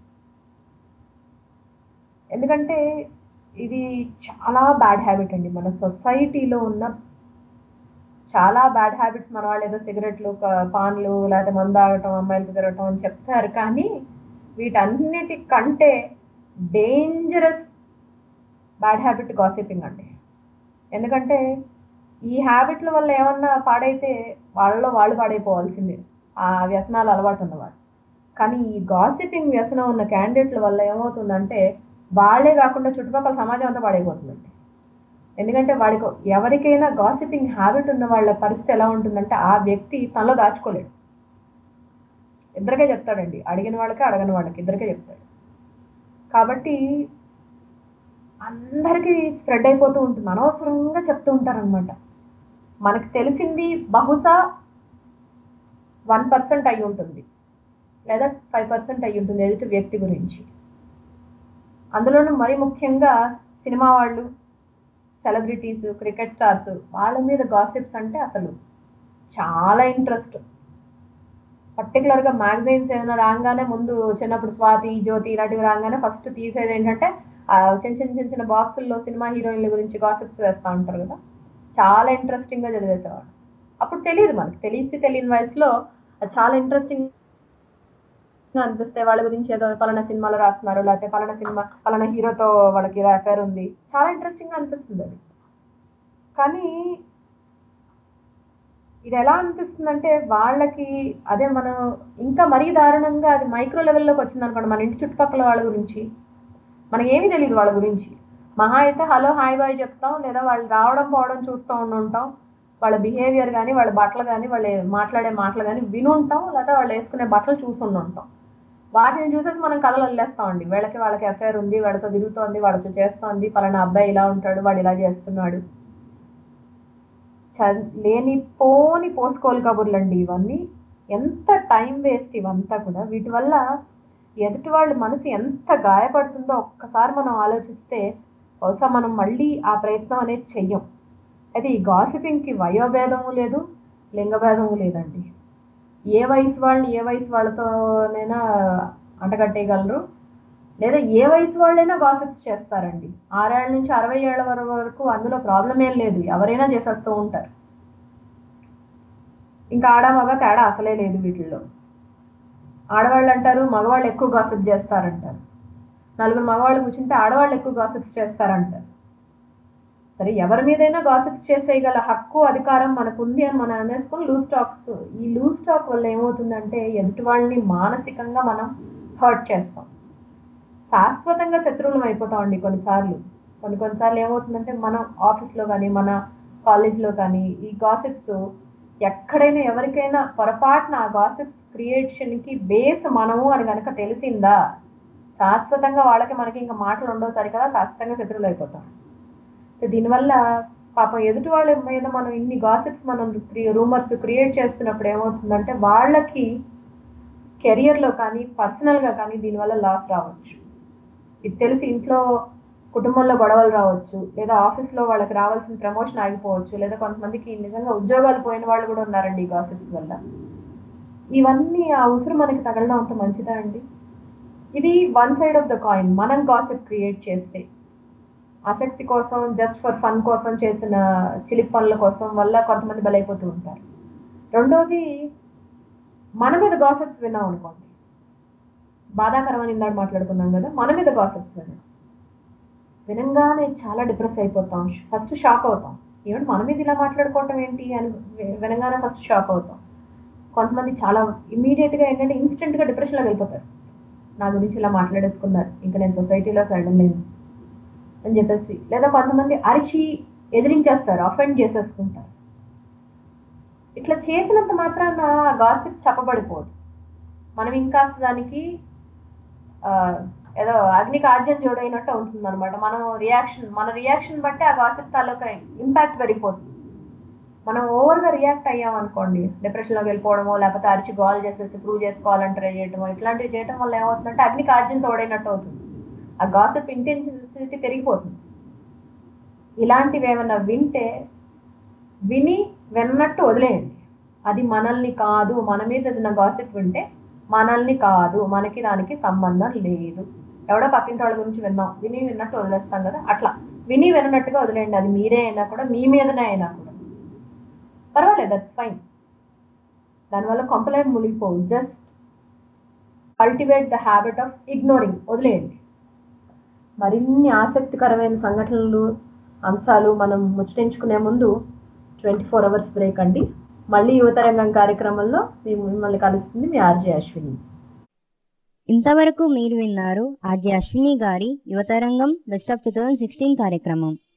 ఎందుకంటే ఇది చాలా బ్యాడ్ హ్యాబిట్ అండి మన సొసైటీలో ఉన్న చాలా బ్యాడ్ హ్యాబిట్స్ మన వాళ్ళు ఏదో సిగరెట్లు క- పాన్లు లేకపోతే మందు తాగటం అమ్మాయిలకి తిరగటం అని చెప్తారు కానీ వీటన్నిటి కంటే డేంజరస్ బ్యాడ్ హ్యాబిట్ గాసిపింగ్ అండి ఎందుకంటే ఈ హ్యాబిట్ల వల్ల ఏమన్నా పాడైతే వాళ్ళలో వాళ్ళు పాడైపోవాల్సిందే ఆ వ్యసనాలు అలవాటు ఉన్నవాళ్ళు కానీ ఈ గాసిపింగ్ వ్యసనం ఉన్న క్యాండిడేట్ల వల్ల ఏమవుతుందంటే వాళ్ళే కాకుండా చుట్టుపక్కల సమాజం అంతా పాడైపోతుందండి ఎందుకంటే వాడికి ఎవరికైనా గాసిపింగ్ హ్యాబిట్ ఉన్న వాళ్ళ పరిస్థితి ఎలా ఉంటుందంటే ఆ వ్యక్తి తనలో దాచుకోలేడు ఇద్దరికే చెప్తాడండి అడిగిన వాళ్ళకి అడగని వాళ్ళకి ఇద్దరికే చెప్తాడు కాబట్టి అందరికీ స్ప్రెడ్ అయిపోతూ ఉంటుంది అనవసరంగా చెప్తూ ఉంటారనమాట మనకు తెలిసింది బహుశా వన్ పర్సెంట్ అయి ఉంటుంది లేదా ఫైవ్ పర్సెంట్ అయి ఉంటుంది ఎదుటి వ్యక్తి గురించి అందులోనూ మరి ముఖ్యంగా సినిమా వాళ్ళు సెలబ్రిటీస్ క్రికెట్ స్టార్స్ వాళ్ళ మీద గాసిప్స్ అంటే అసలు చాలా ఇంట్రెస్ట్ పర్టికులర్గా మ్యాగజైన్స్ ఏమైనా రాగానే ముందు చిన్నప్పుడు స్వాతి జ్యోతి ఇలాంటివి రాగానే ఫస్ట్ తీసేది ఏంటంటే ఆ చిన్న చిన్న చిన్న చిన్న బాక్సుల్లో సినిమా హీరోయిన్ల గురించి గాసిప్స్ వేస్తూ ఉంటారు కదా చాలా ఇంట్రెస్టింగ్గా చదివేసేవాడు అప్పుడు తెలియదు మనకి తెలిసి తెలియని వయసులో అది చాలా ఇంట్రెస్టింగ్ అనిపిస్తే వాళ్ళ గురించి ఏదో పలానా సినిమాలో రాస్తున్నారు లేకపోతే పలానా సినిమా పలానా హీరోతో వాళ్ళకి అఫేర్ ఉంది చాలా ఇంట్రెస్టింగ్గా అనిపిస్తుంది అది కానీ ఇది ఎలా అనిపిస్తుందంటే వాళ్ళకి అదే మనం ఇంకా మరీ దారుణంగా అది మైక్రో లెవెల్లోకి వచ్చింది అనుకోండి మన ఇంటి చుట్టుపక్కల వాళ్ళ గురించి మనకి ఏమీ తెలియదు వాళ్ళ గురించి మహా అయితే హలో హాయ్ బాయ్ చెప్తాం లేదా వాళ్ళు రావడం పోవడం చూస్తూ ఉండి ఉంటాం వాళ్ళ బిహేవియర్ కానీ వాళ్ళ బట్టలు కానీ వాళ్ళు మాట్లాడే మాటలు కానీ వినుంటాం లేదా వాళ్ళు వేసుకునే బట్టలు చూసుండి ఉంటాం వాటిని చూసేసి మనం కథలు వదిలేస్తామండి వీళ్ళకి వాళ్ళకి అఫేర్ ఉంది వాళ్ళతో తిరుగుతోంది వాళ్ళతో చేస్తోంది పలానా అబ్బాయి ఇలా ఉంటాడు వాడు ఇలా చేస్తున్నాడు చ- లేని పోని పోసుకోలు కబుర్లండి ఇవన్నీ ఎంత టైం వేస్ట్ ఇవంతా కూడా వీటి వల్ల ఎదుటి వాళ్ళ మనసు ఎంత గాయపడుతుందో ఒక్కసారి మనం ఆలోచిస్తే బహుశా మనం మళ్ళీ ఆ ప్రయత్నం అనేది చెయ్యం అయితే ఈ గాసిపింగ్కి వయోభేదము లేదు లింగభేదము లేదండి ఏ వయసు వాళ్ళని ఏ వయసు వాళ్ళతోనైనా అంటగట్టేయగలరు లేదా ఏ వయసు వాళ్ళైనా గాసిప్స్ చేస్తారండి ఆరేళ్ళ నుంచి అరవై ఏళ్ళ వర- వరకు అందులో ప్రాబ్లం ఏం లేదు ఎవరైనా చేసేస్తూ ఉంటారు ఇంకా ఆడ మగ తేడా అసలే లేదు వీటిల్లో ఆడవాళ్ళు అంటారు మగవాళ్ళు ఎక్కువ గాసిప్ చేస్తారంటారు నలుగురు మగవాళ్ళు కూర్చుంటే ఆడవాళ్ళు ఎక్కువ గాసిప్స్ చేస్తారంటారు సరే ఎవరి మీదైనా గాసిప్స్ చేసేయగల హక్కు అధికారం మనకు ఉంది అని మనం అనేసుకొని లూజ్ టాక్స్ ఈ లూజ్ టాక్ వల్ల ఏమవుతుందంటే ఎదుటి వాళ్ళని మానసికంగా మనం హర్ట్ చేస్తాం శాశ్వతంగా శత్రువులం అయిపోతామండి కొన్నిసార్లు కొన్ని కొన్నిసార్లు ఏమవుతుందంటే మనం ఆఫీస్లో కానీ మన కాలేజ్లో కానీ ఈ గాసిప్స్ ఎక్కడైనా ఎవరికైనా పొరపాటున ఆ గాసిప్స్ క్రియేషన్కి బేస్ మనము అని కనుక తెలిసిందా శాశ్వతంగా వాళ్ళకి మనకి ఇంకా మాటలు ఉండవు సరికదా శాశ్వతంగా శత్రువులు అయిపోతాం సో దీనివల్ల పాపం ఎదుటి వాళ్ళ మీద మనం ఇన్ని గాసిప్స్ మనం రూమర్స్ క్రియేట్ చేస్తున్నప్పుడు ఏమవుతుందంటే వాళ్ళకి కెరియర్లో కానీ పర్సనల్గా కానీ దీనివల్ల లాస్ రావచ్చు ఇది తెలిసి ఇంట్లో కుటుంబంలో గొడవలు రావచ్చు లేదా ఆఫీస్లో వాళ్ళకి రావాల్సిన ప్రమోషన్ ఆగిపోవచ్చు లేదా కొంతమందికి నిజంగా ఉద్యోగాలు పోయిన వాళ్ళు కూడా ఉన్నారండి ఈ గాసిప్స్ వల్ల ఇవన్నీ ఆ ఉసురు మనకి తగలడం అంత మంచిదా అండి ఇది one side of the coin మనం గాసిప్ క్రియేట్ చేస్తే ఆసక్తి కోసం జస్ట్ ఫర్ ఫన్ కోసం చేసిన చిలిప్ పనుల కోసం వల్ల కొంతమంది బలైపోతూ ఉంటారు రెండోది మన మీద గాసిప్స్ విన్నాం అనుకోండి బాధాకరమని ఇందాక మాట్లాడుకున్నాం కదా మన మీద గాసిప్స్ విన్నాం వినంగానే చాలా డిప్రెస్ అయిపోతాం ఫస్ట్ షాక్ అవుతాం ఏమంటే మన మీద ఇలా మాట్లాడుకోవటం ఏంటి అని వి- వినంగానే ఫస్ట్ షాక్ అవుతాం కొంతమంది చాలా ఇమీడియట్గా ఏంటంటే ఇన్స్టెంట్గా డిప్రెషన్లోకి వెళ్ళిపోతారు నా గురించి ఇలా మాట్లాడేసుకున్నారు ఇంకా నేను సొసైటీలోకి వెళ్ళలేను అని చెప్పేసి లేదా కొంతమంది అరిచి ఎదిరించేస్తారు అఫెండ్ చేసేసుకుంటారు ఇట్లా చేసినంత మాత్రాన గాసిప్ చెప్పబడిపోదు మనం ఇంకాస్త దానికి ఆ, ఏదో అగ్నికి ఆజ్యం జోడైనట్టు ఉంటుంది అనమాట మనం రియాక్షన్ మన రియాక్షన్ బట్టి ఆ గాసిప్ తాలూకా ఇంపాక్ట్ పెరిగిపోతుంది మనం ఓవర్గా రియాక్ట్ అయ్యాం అనుకోండి డిప్రెషన్లోకి వెళ్ళిపోవడమో లేకపోతే అరిచి గోల్ చేసేసి ప్రూవ్ చేసుకోవాలని ట్రై చేయడమో ఇట్లాంటివి చేయడం వల్ల ఏమవుతుందంటే అగ్నికి ఆజ్యం తోడైనట్టు అవుతుంది ఆ గాసిప్ ఇంటెన్సిటీ పెరిగిపోతుంది ఇలాంటివి ఏమైనా వింటే విని విన్నట్టు వదిలేయండి అది మనల్ని కాదు మన మీద ఏదైనా గాసిప్ వింటే మనల్ని కాదు మనకి దానికి సంబంధం లేదు ఎవడో పక్కింటి వాళ్ళ గురించి విన్నాం విని విన్నట్టు వదిలేస్తాం కదా అట్లా విని విన్నట్టుగా వదిలేయండి అది మీరే అయినా కూడా మీ మీదనే అయినా కూడా పర్వాలేదు దట్స్ ఫైన్ దానివల్ల కొంపలేం మునిగిపోవు just cultivate the habit of ignoring వదిలేయండి మరిన్ని ఆసక్తికరమైన సంఘటనలు అంశాలు మనం ముచ్చటించుకునే ముందు ట్వంటీ ఫోర్ అవర్స్ బ్రేక్ అండి మళ్ళీ యువతరంగం కార్యక్రమంలో మేము మిమ్మల్ని కలుస్తుంది మీ ఆర్జే అశ్విని ఇంతవరకు మీరు విన్నారు ఆర్జే అశ్విని గారి యువతరంగం best of two thousand sixteen కార్యక్రమం